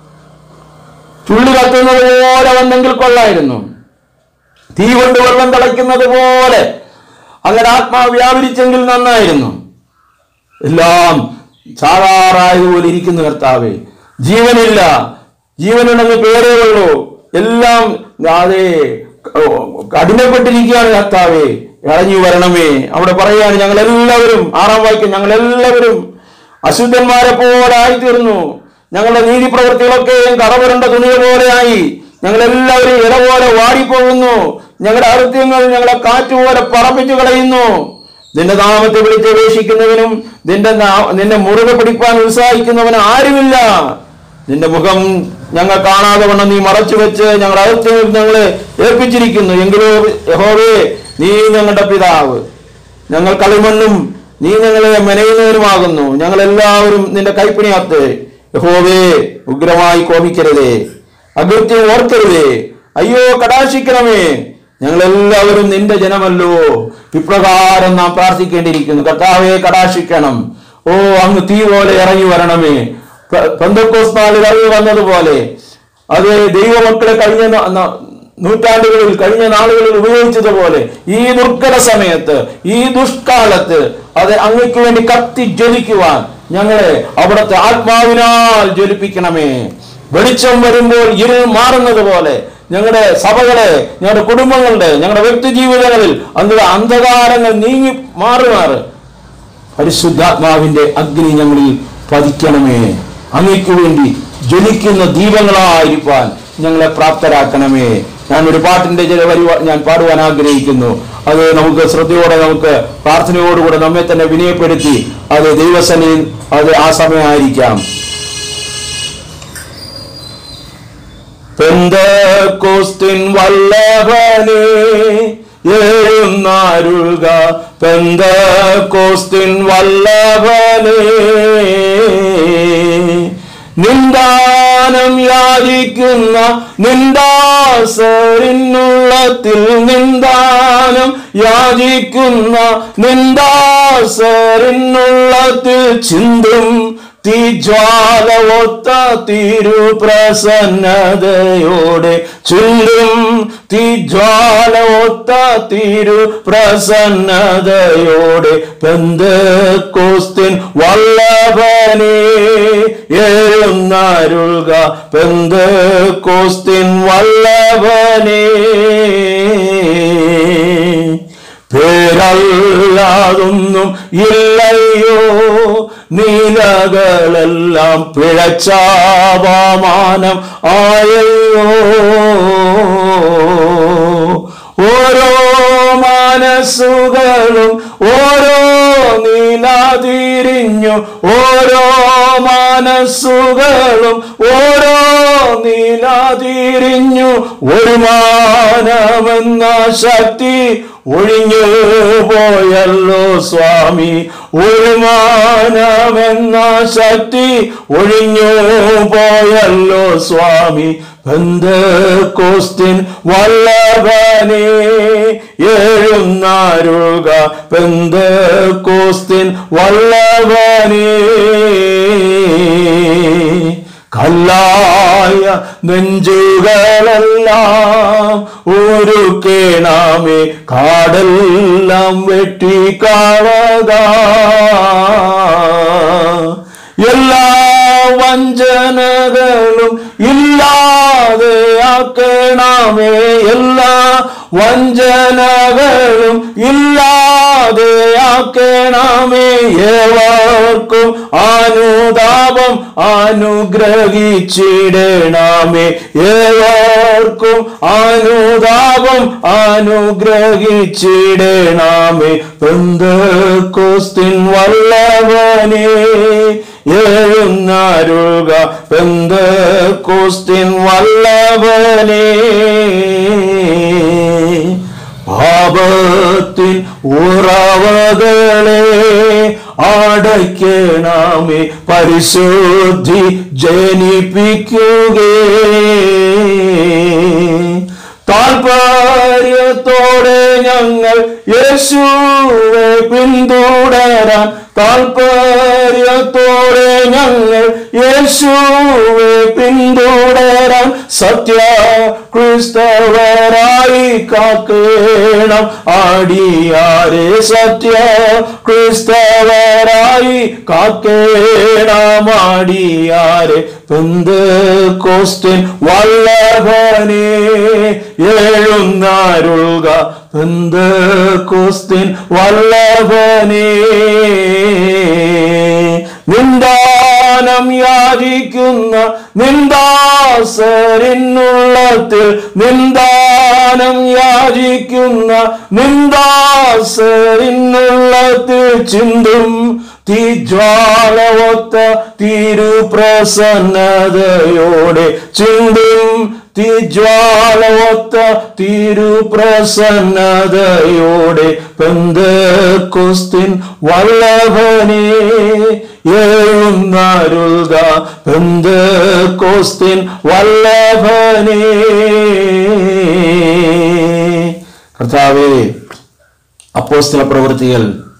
ചുള്ളി കത്തുന്നത് പോലെ വന്നെങ്കിൽ കൊള്ളായിരുന്നു തീ കൊണ്ട് വെള്ളം തിളയ്ക്കുന്നത് പോലെ അങ്ങനെ ആത്മാവ് വ്യാപരിച്ചെങ്കിൽ നന്നായിരുന്നു എല്ലാം സാധാറായതുപോലെ ഇരിക്കുന്നു കർത്താവേ ജീവനില്ല ജീവനുണ്ടെന്ന് പേരേ ഉള്ളൂ എല്ലാം അതെ കഠിനപ്പെട്ടിരിക്കുകയാണ് കർത്താവേ ഇറങ്ങി വരണമേ അവിടെ പറയാണ് ഞങ്ങൾ എല്ലാവരും ആറാം വാക്യം ഞങ്ങൾ എല്ലാവരും അശുദ്ധന്മാരെ പോലെ ആയിത്തീർന്നു ഞങ്ങളുടെ നീതി പ്രവൃത്തികളൊക്കെ കടപുരണ്ട തുണിയ പോലെയായി ഞങ്ങൾ എല്ലാവരും ഇട പോലെ വാടിപ്പോകുന്നു ഞങ്ങളുടെ അകൃത്യങ്ങൾ ഞങ്ങളെ കാറ്റുപോലെ പറപ്പിച്ചു കളയുന്നു നിന്റെ നാമത്തെ വിളിച്ചപേക്ഷിക്കുന്നവനും നിന്റെ നാ- നിന്നെ മുറുകെ പിടിപ്പാൻ ഉത്സാഹിക്കുന്നവനും ആരുമില്ല നിന്റെ മുഖം ഞങ്ങൾ കാണാതെ വണ്ണം നീ മറച്ചു വെച്ച് ഞങ്ങളുടെ അകൃത്യങ്ങൾ ഞങ്ങളെ ഏൽപ്പിച്ചിരിക്കുന്നു എങ്കിലോ യഹോവേ നീ ഞങ്ങളുടെ പിതാവ് ഞങ്ങൾ കളിമണ്ണും നീ ഞങ്ങളെ മെനയുന്നവരുമാകുന്നു ഞങ്ങൾ എല്ലാവരും നിന്റെ കൈപ്പിണിയാത്ത് യഹോവേ ഉഗ്രമായി കോപിക്കരുതേ അകൃത്യം ഓർക്കരുതേ അയ്യോ കടാശിക്കണമേ ഞങ്ങൾ എല്ലാവരും നിന്റെ ജനമല്ലോ ഇപ്രകാരം നാം പ്രാർത്ഥിക്കേണ്ടിയിരിക്കുന്നു കർത്താവെ കടാശിക്കണം ഓ അങ്ങ് തീ പോലെ ഇറങ്ങി വരണമേ പ- പെന്തക്കോസ് നാളിൽ ഇറങ്ങി വന്നതുപോലെ അത് ദൈവമക്കളെ കഴിഞ്ഞ ന- ന- നൂറ്റാണ്ടുകളിൽ കഴിഞ്ഞ നാളുകളിൽ ഉപയോഗിച്ചതുപോലെ ഈ ദുർഘട സമയത്ത് ഈ ദുഷ്കാലത്ത് അത് അങ്ങയ്ക്ക് വേണ്ടി കത്തി ജ്വലിക്കുവാൻ ഞങ്ങളെ അവിടുത്തെ ആത്മാവിനാൽ ജ്വലിപ്പിക്കണമേ വെളിച്ചം വരുമ്പോൾ ഇരുൾ മാറുന്നത് പോലെ ഞങ്ങളുടെ സഭകളെ ഞങ്ങളുടെ കുടുംബങ്ങളുടെ ഞങ്ങളുടെ വ്യക്തി ജീവിതങ്ങളിൽ അന്ത അന്ധകാരങ്ങൾ നീങ്ങി മാറുമാറ് പരിശുദ്ധാത്മാവിന്റെ അഗ്നി ഞങ്ങളിൽ പതിക്കണമേ അങ്ങയ്ക്ക് വേണ്ടി ജ്വലിക്കുന്ന ദീപങ്ങളായിരിക്കാൻ ഞങ്ങളെ പ്രാപ്തരാക്കണമേ ഞാൻ ഒരു പാട്ടിന്റെ ചില വരി ഞാൻ പാടുവാൻ ആഗ്രഹിക്കുന്നു അത് നമുക്ക് ശ്രദ്ധയോടെ നമുക്ക് പ്രാർത്ഥനയോടുകൂടെ നമ്മെ തന്നെ വിനയപ്പെടുത്തി അത് ദൈവസനയിൽ അത് ആ സമയമായിരിക്കാം പെന്തക്കോസ്തിൻ വല്ലഭനെ എഴുന്നാരുക പെന്തക്കോസ്തിൻ വല്ലഭനെ നിന്ദാനം യാചിക്കുന്ന നിന്ദാസരിന്നുള്ളത്തിൽ നിന്ദാനം യാചിക്കുന്ന നിന്ദാസരിന്നുള്ളത്തിൽ ചിന്തും തീജ്വാല ഒത്ത തിരുപ്രസന്നതയോടെ ചുല്ലും തീജ്വാല ഒത്ത തിരു പ്രസന്നതയോടെ പെന്തക്കോസ്തിൻ വല്ലഭനെ എഴുന്നരുൾക പെന്തക്കോസ്തിൻ വല്ലഭനെ പേരല്ലാതൊന്നും ഇല്ലയോ നീലകളെല്ലാം പിഴച്ചാപമാനം ആയയോ ഓരോ മനസ്സുകളും ഓരോ നിലാതിരിഞ്ഞു ഓരോ മനസ്സുകളും ഓരോ നിലാതിരിഞ്ഞു ഒരു മാനമെന്ന ശക്തി ഒഴിഞ്ഞു പോയല്ലോ സ്വാമി ഒരു മാനമെന്ന ശക്തി ഒഴിഞ്ഞു പോയല്ലോ സ്വാമി ബന്ധക്കോസ്തിൻ വല്ലഭനെ എഴുന്നാരുക ബന്ധക്കോസ്തിൻ വല്ലഭനെ കല്ലായ നെഞ്ചുകളെല്ലാം ഒരു കേണാമേ കാടെല്ലാം വെട്ടി കാണുക എല്ലാ വഞ്ചനകളും ഇല്ലാതെയാക്കണമേ എല്ലാ വഞ്ചനകളും ഇല്ലാതെയാക്കണമേ ഏവർക്കും അനുതാപം അനുഗ്രഹിച്ചിടണമേ ഏവർക്കും അനുതാപം അനുഗ്രഹിച്ചിടണമേ പെന്തക്കോസ്തിൻ വല്ലവനേ എഴുന്നരുക പെന്തക്കോസ്തിൻ വല്ലവനേ പാപത്തിൻ ഉറവകളെ അടയ്ക്കണമേ പരിശുദ്ധി ജനിപ്പിക്കുകേ താൽപര്യത്തോടെ ഞങ്ങൾ യേശുവെ പിന്തുടരാൻ താൽപര്യത്തോടെ ഞങ്ങൾ യേശുവെ പിന്തുടരാൻ സത്യ ക്രിസ്തവരായി കാക്കണം ആടിയാരെ സത്യ ക്രിസ്തവരായി കാക്കണം ആടിയാരെ പെന്തക്കോസ്റ്റിൻ വല്ലഭനെ എഴുന്നരുൾക പെന്തക്കോസ്റ്റിൻ വല്ലഭനെ നിന്ദാനം യാചിക്കുന്ന നിന്ദാസരിന്നുള്ളത്തിൽ നിന്ദാനം യാചിക്കുന്ന നിന്ദാസരിന്നുള്ളത്തിൽ ചിന്തും തീജ്വാലവൊത്ത തിരുപ്രസന്നതയോടെ ചിന്തും തീജ്വാലവൊത്ത തിരുപ്രസന്നതയോടെ പെന്തക്കുസ്തിൻ വല്ലഭനെ എഴുന്നരുക പെന്തക്കോസ്തിൻ വല്ലഭനെ കർത്താവേ അപ്പോസ്തല പ്രവൃത്തികൾ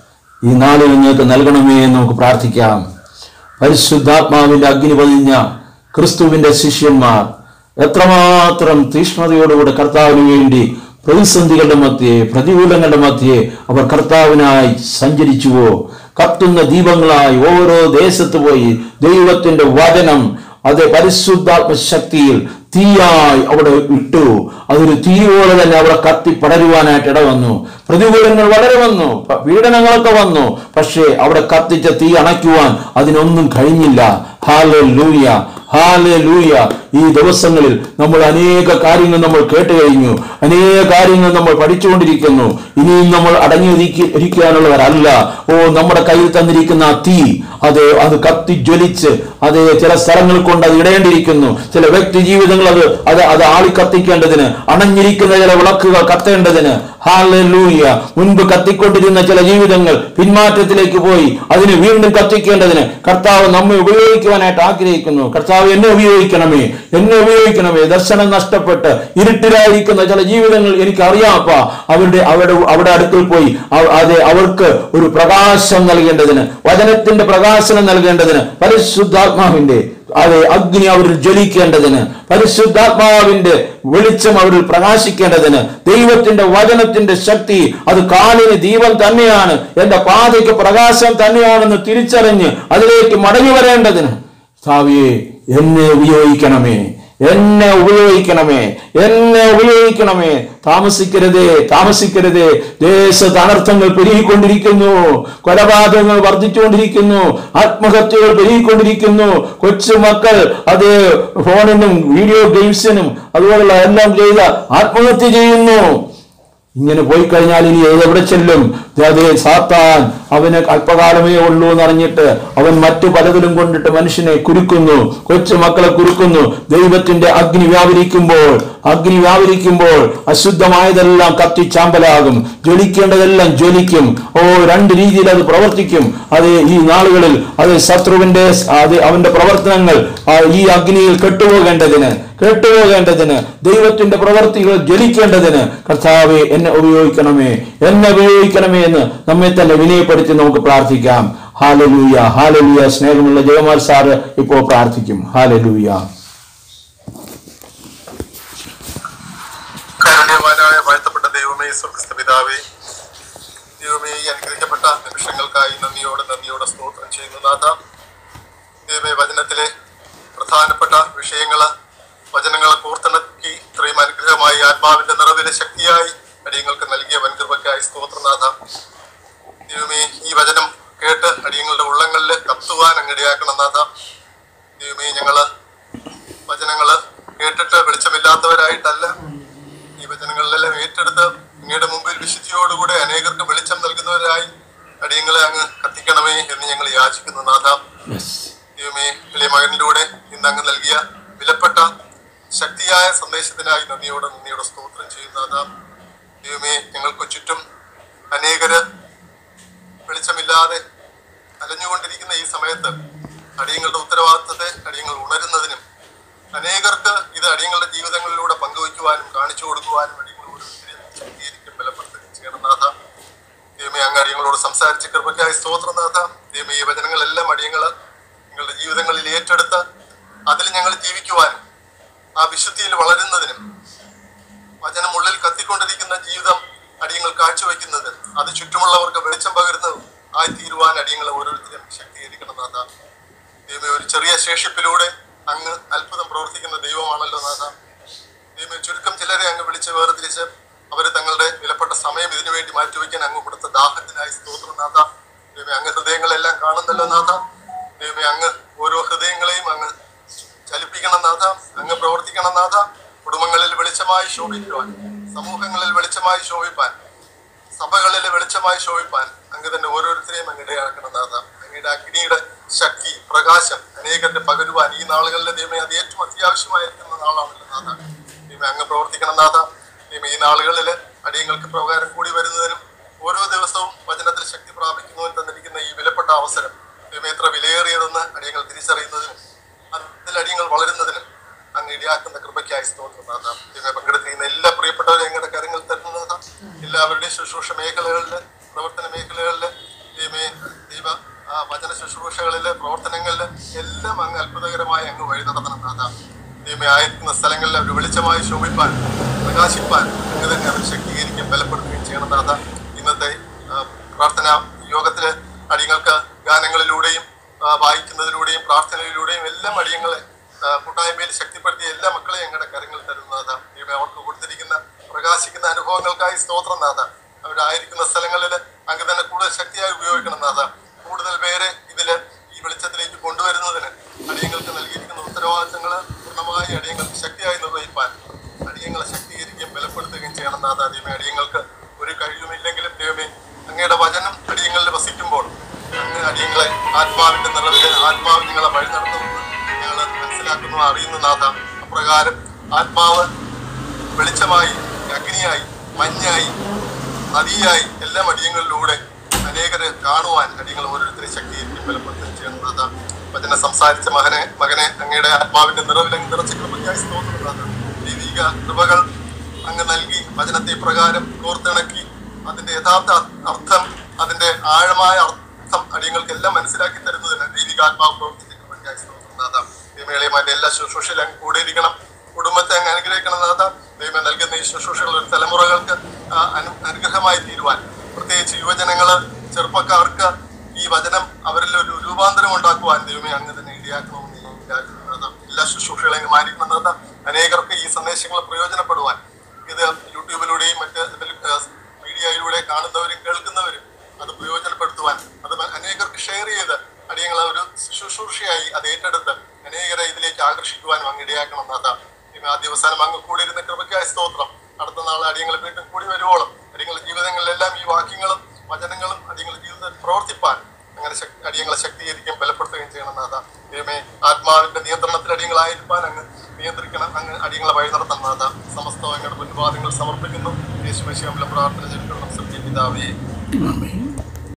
ഈ നാളിൽ നിങ്ങൾക്ക് നൽകണമേ എന്ന് നമുക്ക് പ്രാർത്ഥിക്കാം പരിശുദ്ധാത്മാവിന്റെ അഗ്നി പതിഞ്ഞ ക്രിസ്തുവിന്റെ ശിഷ്യന്മാർ എത്രമാത്രം തീഷ്ണതയോടുകൂടെ കർത്താവിന് വേണ്ടി പ്രതിസന്ധികളുടെ മധ്യേ പ്രതികൂലങ്ങളുടെ മധ്യേ അവർ കർത്താവിനായി സഞ്ചരിച്ചുവോ കത്തുന്ന ദീപങ്ങളായി ഓരോ ദേശത്ത് പോയി ദൈവത്തിന്റെ വചനം അത് പരിശുദ്ധാത്മ ശക്തിയിൽ തീയായി അവിടെ ഇട്ടു അതൊരു തീ പോലെ തന്നെ അവിടെ കത്തി പടരുവാനായിട്ട് ഇടവന്നു പ്രതികൂലങ്ങൾ വളരെ വന്നു പ- പീഡനങ്ങളൊക്കെ വന്നു പക്ഷേ അവിടെ കത്തിച്ച തീ അണയ്ക്കുവാൻ അതിനൊന്നും കഴിഞ്ഞില്ല ഹാലെ ലൂയ ഹാലെ ലൂയ ഈ ദിവസങ്ങളിൽ നമ്മൾ അനേക കാര്യങ്ങൾ നമ്മൾ കേട്ട് കഴിഞ്ഞു അനേക കാര്യങ്ങൾ നമ്മൾ പഠിച്ചുകൊണ്ടിരിക്കുന്നു ഇനിയും നമ്മൾ അടങ്ങി ഇരിക്ക- ഇരിക്കാനുള്ളവരല്ല ഓ നമ്മുടെ കയ്യിൽ തന്നിരിക്കുന്ന ആ തീ അത് അത് കത്തി ജ്വലിച്ച് അത് ചില സ്ഥലങ്ങൾ കൊണ്ട് അത് ഇടേണ്ടിയിരിക്കുന്നു ചില വ്യക്തി ജീവിതങ്ങൾ അത് അത് അത് ആളി കത്തിക്കേണ്ടതിന് അണഞ്ഞിരിക്കുന്ന ചില വിളക്കുകൾ കത്തേണ്ടതിന് ഹാലൂയ മുൻപ് കത്തിക്കൊണ്ടിരുന്ന ചില ജീവിതങ്ങൾ പിന്മാറ്റത്തിലേക്ക് പോയി അതിന് വീണ്ടും കത്തിക്കേണ്ടതിന് കർത്താവ് നമ്മെ ഉപയോഗിക്കുവാനായിട്ട് ആഗ്രഹിക്കുന്നു കർത്താവ് എന്നെ ഉപയോഗിക്കണമേ എന്നെ ഉപയോഗിക്കണമേ ദർശനം നഷ്ടപ്പെട്ട് ഇരുട്ടിലായിരിക്കുന്ന ചില ജീവിതങ്ങൾ എനിക്ക് അറിയാപ്പ അവരുടെ അവരുടെ അവിടെ അടുക്കൽ പോയി അവ- അതെ അവർക്ക് ഒരു പ്രകാശം നൽകേണ്ടതിന് വചനത്തിന്റെ പ്രകാശനം നൽകേണ്ടതിന് പരിശുദ്ധാത്മാവിന്റെ അതെ അഗ്നി അവരിൽ ജ്വലിക്കേണ്ടതിന് പരിശുദ്ധാത്മാവിന്റെ വെളിച്ചം അവരിൽ പ്രകാശിക്കേണ്ടതിന് ദൈവത്തിന്റെ വചനത്തിന്റെ ശക്തി അത് കാലിന് ദീപം തന്നെയാണ് എന്റെ പാതയ്ക്ക് പ്രകാശം തന്നെയാണെന്ന് തിരിച്ചറിഞ്ഞ് അതിലേക്ക് മടങ്ങി വരേണ്ടതിന് സാവിയെ എന്നെ ഉപയോഗിക്കണമേ എന്നെ ഉപയോഗിക്കണമേ എന്നെ ഉപയോഗിക്കണമേ താമസിക്കരുതേ താമസിക്കരുതേ ദേശത്ത് അനർത്ഥങ്ങൾ പെരുകിക്കൊണ്ടിരിക്കുന്നു കൊലപാതകങ്ങൾ വർദ്ധിച്ചുകൊണ്ടിരിക്കുന്നു ആത്മഹത്യകൾ പെരുകിക്കൊണ്ടിരിക്കുന്നു കൊച്ചുമക്കൾ അത് ഫോണിനും വീഡിയോ ഗെയിംസിനും അതുപോലുള്ള എല്ലാം ചെയ്ത് ആത്മഹത്യ ചെയ്യുന്നു ഇങ്ങനെ പോയി കഴിഞ്ഞാൽ ഇനി ഏത് എവിടെ ചെല്ലും അതെ സാത്താൻ അവന് അല്പകാലമേ ഉള്ളൂ എന്നറിഞ്ഞിട്ട് അവൻ മറ്റു പലതിലും കൊണ്ടിട്ട് മനുഷ്യനെ കുരുക്കുന്നു കൊച്ചു മക്കളെ കുരുക്കുന്നു ദൈവത്തിന്റെ അഗ്നി വ്യാപരിക്കുമ്പോൾ അഗ്നി വ്യാപരിക്കുമ്പോൾ അശുദ്ധമായതെല്ലാം കത്തിച്ചാമ്പലാകും ജ്വലിക്കേണ്ടതെല്ലാം ജ്വലിക്കും ഓ രണ്ട് രീതിയിൽ അത് പ്രവർത്തിക്കും അത് ഈ നാളുകളിൽ അത് ശത്രുവിന്റെ അത് അവന്റെ പ്രവർത്തനങ്ങൾ ആ, ഈ അഗ്നിയിൽ കെട്ടുപോകേണ്ടതിന് കേട്ടുപോകേണ്ടതിന് ദൈവത്തിന്റെ പ്രവർത്തികൾ ജ്വലിക്കേണ്ടതിന് കർത്താവെ എന്നെ ഉപയോഗിക്കണമേ എന്നെ ഉപയോഗിക്കണമേ എന്ന് നമ്മെ തന്നെ വിനയപ്പെടുത്തി നമുക്ക് പ്രാർത്ഥിക്കാം ഹാലലൂയ ഹാലലൂയ സ്നേഹമുള്ള ജയമാൽ സാറ് ഇപ്പോൾ പ്രാർത്ഥിക്കും ഹാലലൂയ കാരുണ്യവാനായ വാഴ്ത്തപ്പെട്ട ദൈവമേ സ്വർഗസ്ഥ പിതാവേ ദൈവമേ ഈ അനുഗ്രഹിക്കപ്പെട്ട നിമിഷങ്ങൾക്കായി നന്ദിയോടെ നന്ദിയോടെ സ്തോത്രം ചെയ്യുന്നു നാഥ ദൈവമേ വചനത്തിലെ പ്രധാനപ്പെട്ട വിഷയങ്ങള് വചനങ്ങളെ കോർത്തിണക്കി ഇത്രയും അനുഗ്രഹമായി ആത്മാവിന്റെ നിറവിലെ ശക്തിയായി അടിയങ്ങൾക്ക് നൽകിയ വൻകൃപയ്ക്കായി സ്തോത്രനാഥ ദൈവമേ ഈ വചനം കേട്ട് അടിയങ്ങളുടെ ഉള്ളങ്ങളിൽ കത്തുവാൻ അങ്ങിടയാക്കണം നാഥ ദൈവമേ ഞങ്ങള് വചനങ്ങള് കേട്ടിട്ട് വെളിച്ചമില്ലാത്തവരായിട്ടല്ല ഈ വചനങ്ങളിലെല്ലാം ഏറ്റെടുത്ത് അങ്ങയുടെ മുമ്പിൽ വിശുദ്ധിയോടുകൂടെ അനേകർക്ക് വെളിച്ചം നൽകുന്നവരായി അടിയങ്ങളെ അങ്ങ് കത്തിക്കണമേ എന്ന് ഞങ്ങൾ യാചിക്കുന്നു നാഥ ദൈവമേ ഇളയ മകനിലൂടെ ഇന്ന് അങ്ങ് നൽകിയ വിലപ്പെട്ട ശക്തിയായ സന്ദേശത്തിനായി നന്ദിയോടെ നന്ദിയോടെ സ്തോത്രം ചെയ്യുന്ന നാഥ ദൈവമേ ഞങ്ങൾക്ക് ചുറ്റും അനേകര് വെളിച്ചമില്ലാതെ അലഞ്ഞുകൊണ്ടിരിക്കുന്ന ഈ സമയത്ത് അടിയങ്ങളുടെ ഉത്തരവാദിത്തത്തെ അടിയങ്ങൾ ഉണരുന്നതിനും അനേകർക്ക് ഇത് അടിയങ്ങളുടെ ജീവിതങ്ങളിലൂടെ പങ്കുവയ്ക്കുവാനും കാണിച്ചു കൊടുക്കുവാനും അടിയങ്ങൾ ഓരോരുത്തരെയും ശക്തീകരിക്കും ബലപ്പെടുത്തുകയും ചെയ്യണം നാഥ ദൈവമേ അങ്ങ് അടിയങ്ങളോട് സംസാരിച്ച കൃപയ്ക്കായി സ്തോത്രനാഥ ദൈവമേ ഈ വചനങ്ങളെല്ലാം അടിയങ്ങള് നിങ്ങളുടെ ജീവിതങ്ങളിൽ ഏറ്റെടുത്ത് അതിൽ ഞങ്ങൾ ജീവിക്കുവാനും ആ വിശുദ്ധിയിൽ വളരുന്നതിനും വചനം ഉള്ളിൽ കത്തിക്കൊണ്ടിരിക്കുന്ന ജീവിതം അടിയങ്ങൾ കാഴ്ചവെക്കുന്നത് അത് ചുറ്റുമുള്ളവർക്ക് വെളിച്ചം പകരുന്നത് ആയി തീരുവാൻ അടിയങ്ങളെ ഓരോരുത്തരും ശക്തീകരിക്കണം നാഥ ദൈവമേ ഒരു ചെറിയ ശേഷിപ്പിലൂടെ അങ്ങ് അത്ഭുതം പ്രവർത്തിക്കുന്ന ദൈവമാണല്ലോ നാഥ ദൈവമേ ചുരുക്കം ചിലരെ അങ്ങ് വിളിച്ച് വേർതിരിച്ച് അവർ തങ്ങളുടെ വിലപ്പെട്ട സമയം ഇതിനു വേണ്ടി മാറ്റിവെക്കാൻ അങ്ങ് കൊടുത്ത ദാഹത്തിനായി സ്തോത്രം നാഥ ദൈവമേ അങ്ങ് ഹൃദയങ്ങളെല്ലാം കാണുന്നല്ലോ നാഥ ദൈവമേ അങ്ങ് ഓരോ ഹൃദയങ്ങളെയും അങ്ങ് ചലിപ്പിക്കണം നാഥ അങ്ങ് പ്രവർത്തിക്കണം നാഥ കുടുംബങ്ങളിൽ വെളിച്ചമായി ശോഭിക്കുവാൻ സമൂഹങ്ങളിൽ വെളിച്ചമായി ശോഭിപ്പാൻ സഭകളിൽ വെളിച്ചമായി ശോഭിപ്പാൻ അങ്ങ് തന്നെ ഓരോരുത്തരെയും അങ്ങ് ഇടയാക്കണം നാഥ അങ്ങയുടെ അഗ്നിയുടെ ശക്തി പ്രകാശം അനേകരുടെ പകരുവാൻ ഈ നാളുകളിലെ ദൈവമേ അത് ഏറ്റവും അത്യാവശ്യമായിരിക്കുന്ന നാളാണല്ലോ നാഥ ദൈവമേ അങ്ങ് പ്രവർത്തിക്കണം നാഥ ദൈവമേ ഈ നാളുകളിൽ അടിയങ്ങൾക്ക് പ്രകാരം കൂടി വരുന്നതിനും ഓരോ ദിവസവും വചനത്തിൽ ശക്തി പ്രാപിക്കുന്നതിന് തന്നിരിക്കുന്ന ഈ വിലപ്പെട്ട അവസരം ദൈവമേ എത്ര വിലയേറിയതെന്ന് അടിയങ്ങൾ തിരിച്ചറിയുന്നതിനും അതിൽ അടിയങ്ങൾ വളരുന്നതിനും അങ്ങ് ഇടയാക്കുന്ന കൃപയ്ക്കായി സ്തോത്രം നാഥ ദൈവമേ പങ്കെടുത്തിരിക്കുന്ന എല്ലാ പ്രിയപ്പെട്ടവരെയും ഞങ്ങളുടെ കരങ്ങൾ തരുന്നതാ എല്ലാവരുടെയും ശുശ്രൂഷ മേഖലകളില് പ്രവർത്തന മേഖലകളില് ദൈവമേ ദൈവ ആ, വചന ശുശ്രൂഷകളില് പ്രവർത്തനങ്ങളില് എല്ലാം അങ്ങ് അത്ഭുതകരമായി അങ്ങ് വഴി നടത്തണം നാഥ ദൈവമേ ആയിരിക്കുന്ന സ്ഥലങ്ങളിൽ അവർ വെളിച്ചമായി ശോഭിപ്പാൻ പ്രകാശിപ്പാൻ അങ്ങ് തന്നെ അവർ ശക്തീകരിക്കുകയും ബലപ്പെടുത്തുകയും ചെയ്യണം നാഥ ഇന്നത്തെ ആ, പ്രാർത്ഥനാ യോഗത്തില് അടിയങ്ങൾക്ക് ഗാനങ്ങളിലൂടെയും ആ, വായിക്കുന്നതിലൂടെയും പ്രാർത്ഥനയിലൂടെയും എല്ലാം അടിയങ്ങളെ ആ, കൂട്ടായ്മയിൽ ശക്തിപ്പെടുത്തിയ എല്ലാ മക്കളെയും ഞങ്ങളുടെ കരങ്ങൾ തരുന്നതാ ദൈവമേ അവർക്ക് കൊടുത്തിരിക്കുന്ന പ്രകാശിക്കുന്ന അനുഭവങ്ങൾക്കായി സ്തോത്രം നാഥ അവരായിരിക്കുന്ന സ്ഥലങ്ങളിൽ അങ്ങ് തന്നെ കൂടുതൽ ശക്തിയായി ഉപയോഗിക്കണം നാഥ കൂടുതൽ പേരെ ഇതില് ഈ വെളിച്ചത്തിലേക്ക് കൊണ്ടുവരുന്നതിന് അടിയങ്ങൾക്ക് നൽകിയിരിക്കുന്ന ഉത്തരവാദിത്തങ്ങള് പൂർണ്ണമായി അടിയങ്ങൾക്ക് ശക്തിയായി നിർവഹിപ്പാൻ അടിയങ്ങളെ ശക്തീകരിക്കുകയും ബലപ്പെടുത്തുകയും ചെയ്യണം നാഥ ദൈവമേ അടിയങ്ങൾക്ക് ഒരു കഴിവുമില്ലെങ്കിലും ദൈവമേ അങ്ങയുടെ വചനം അടിയങ്ങളിൽ വസിക്കുമ്പോൾ അങ്ങ് അടിയങ്ങളെ ആത്മാവിന്റെ നിറവില് ആത്മാവ് നിങ്ങളെ വഴി നടത്തുമെന്ന് ഞങ്ങൾ മനസ്സിലാക്കുന്നു അറിയുന്നു നാഥ അപ്രകാരം ആത്മാവ് വെളിച്ചമായി അഗ്നിയായി മഞ്ഞായി നദിയായി എല്ലാ അടിയങ്ങളിലൂടെ അനേകരെ കാണുവാൻ അടിയങ്ങൾ ഓരോരുത്തരെ ശക്തിയിരിക്കും ബലപ്പെടുത്തുകയും ചെയ്യുന്നത് വചന സംസാരിച്ച മകനെ മകനെ അങ്ങയുടെ ആത്മാവിന്റെ നിറവിൽ അങ്ങ് നിറച്ച കൃപയ്ക്കായി സ്തോത്രമാണ് ദൈവിക കൃപകൾ അങ്ങ് നൽകി വചനത്തെ പ്രകാരം കോർത്തിണക്കി അതിന്റെ യഥാർത്ഥ അർത്ഥം അതിന്റെ ആഴമായ അർത്ഥം അടിയങ്ങൾക്ക് എല്ലാം മനസ്സിലാക്കി തരുന്നതിന് ദൈവിക ആത്മാവ് പ്രവർത്തിച്ച കൃപയ്ക്കായി സ്തോത്രനാഥ ദൈവമേളയമാരുടെ എല്ലാ ശുശ്രൂഷയിലും അങ്ങ് കൂടെ ഇരിക്കണം കുടുംബത്തെ അങ്ങ് അനുഗ്രഹിക്കണം നാഥ ദൈവം നൽകുന്ന ഈ ശുശ്രൂഷകൾ ഒരു തലമുറകൾക്ക് ആ, അനു- അനുഗ്രഹമായി തീരുവാൻ പ്രത്യേകിച്ച് യുവജനങ്ങള് ചെറുപ്പക്കാർക്ക് ഈ വചനം അവരിൽ ഒരു രൂപാന്തരം ഉണ്ടാക്കുവാൻ ദൈവമേ അങ്ങ് തന്നെ ഇടയാക്കണമെന്ന് ഞാൻ വിചാരിക്കുന്നു നാഥ. എല്ലാ ശുശ്രൂഷകളെയും മാനിക്കണം നാഥ അനേകർക്ക് ഈ സന്ദേശങ്ങൾ പ്രയോജനപ്പെടുവാൻ ഇത് യൂട്യൂബിലൂടെയും മറ്റ് ഇതിൽ, ആ, മീഡിയയിലൂടെ കാണുന്നവരും കേൾക്കുന്നവരും അത് പ്രയോജനപ്പെടുത്തുവാൻ അത് അനേകർക്ക് ഷെയർ ചെയ്ത് അടിയങ്ങളെ ഒരു ശുശ്രൂഷയായി അത് ഏറ്റെടുത്ത് അനേകരെ ഇതിലേക്ക് ആകർഷിക്കുവാനും അങ്ങ് ഇടയാക്കണം നാഥ ഇന്ന് ആ ദിവസാനം അങ്ങ് കൂടി ഇരുന്ന കൃപയ്ക്കായ സ്തോത്രം അടുത്ത നാൾ അടിയങ്ങൾ വീണ്ടും കൂടി വരുവോളം പ്രവർത്തിപ്പാൻ അങ്ങനെ ശക്- അടിയങ്ങളെ ശക്തീകരിക്കുകയും ബലപ്പെടുത്തുകയും ചെയ്യണം നാഥ ദൈവമേ ആത്മാവിന്റെ നിയന്ത്രണത്തിൽ അടിയങ്ങളായിരിക്കാൻ അങ്ങ് നിയന്ത്രിക്കണം അങ്ങ് അടിയങ്ങളെ വഴി നടത്തണം നാഥ സമസ്തം അങ്ങയുടെ മുൻവാദങ്ങൾ സമർപ്പിക്കുന്നു യേശു മശിയാമിലെ പ്രാർത്ഥന ചെയ്തിട്ടുള്ള പിതാവേ ആമേൻ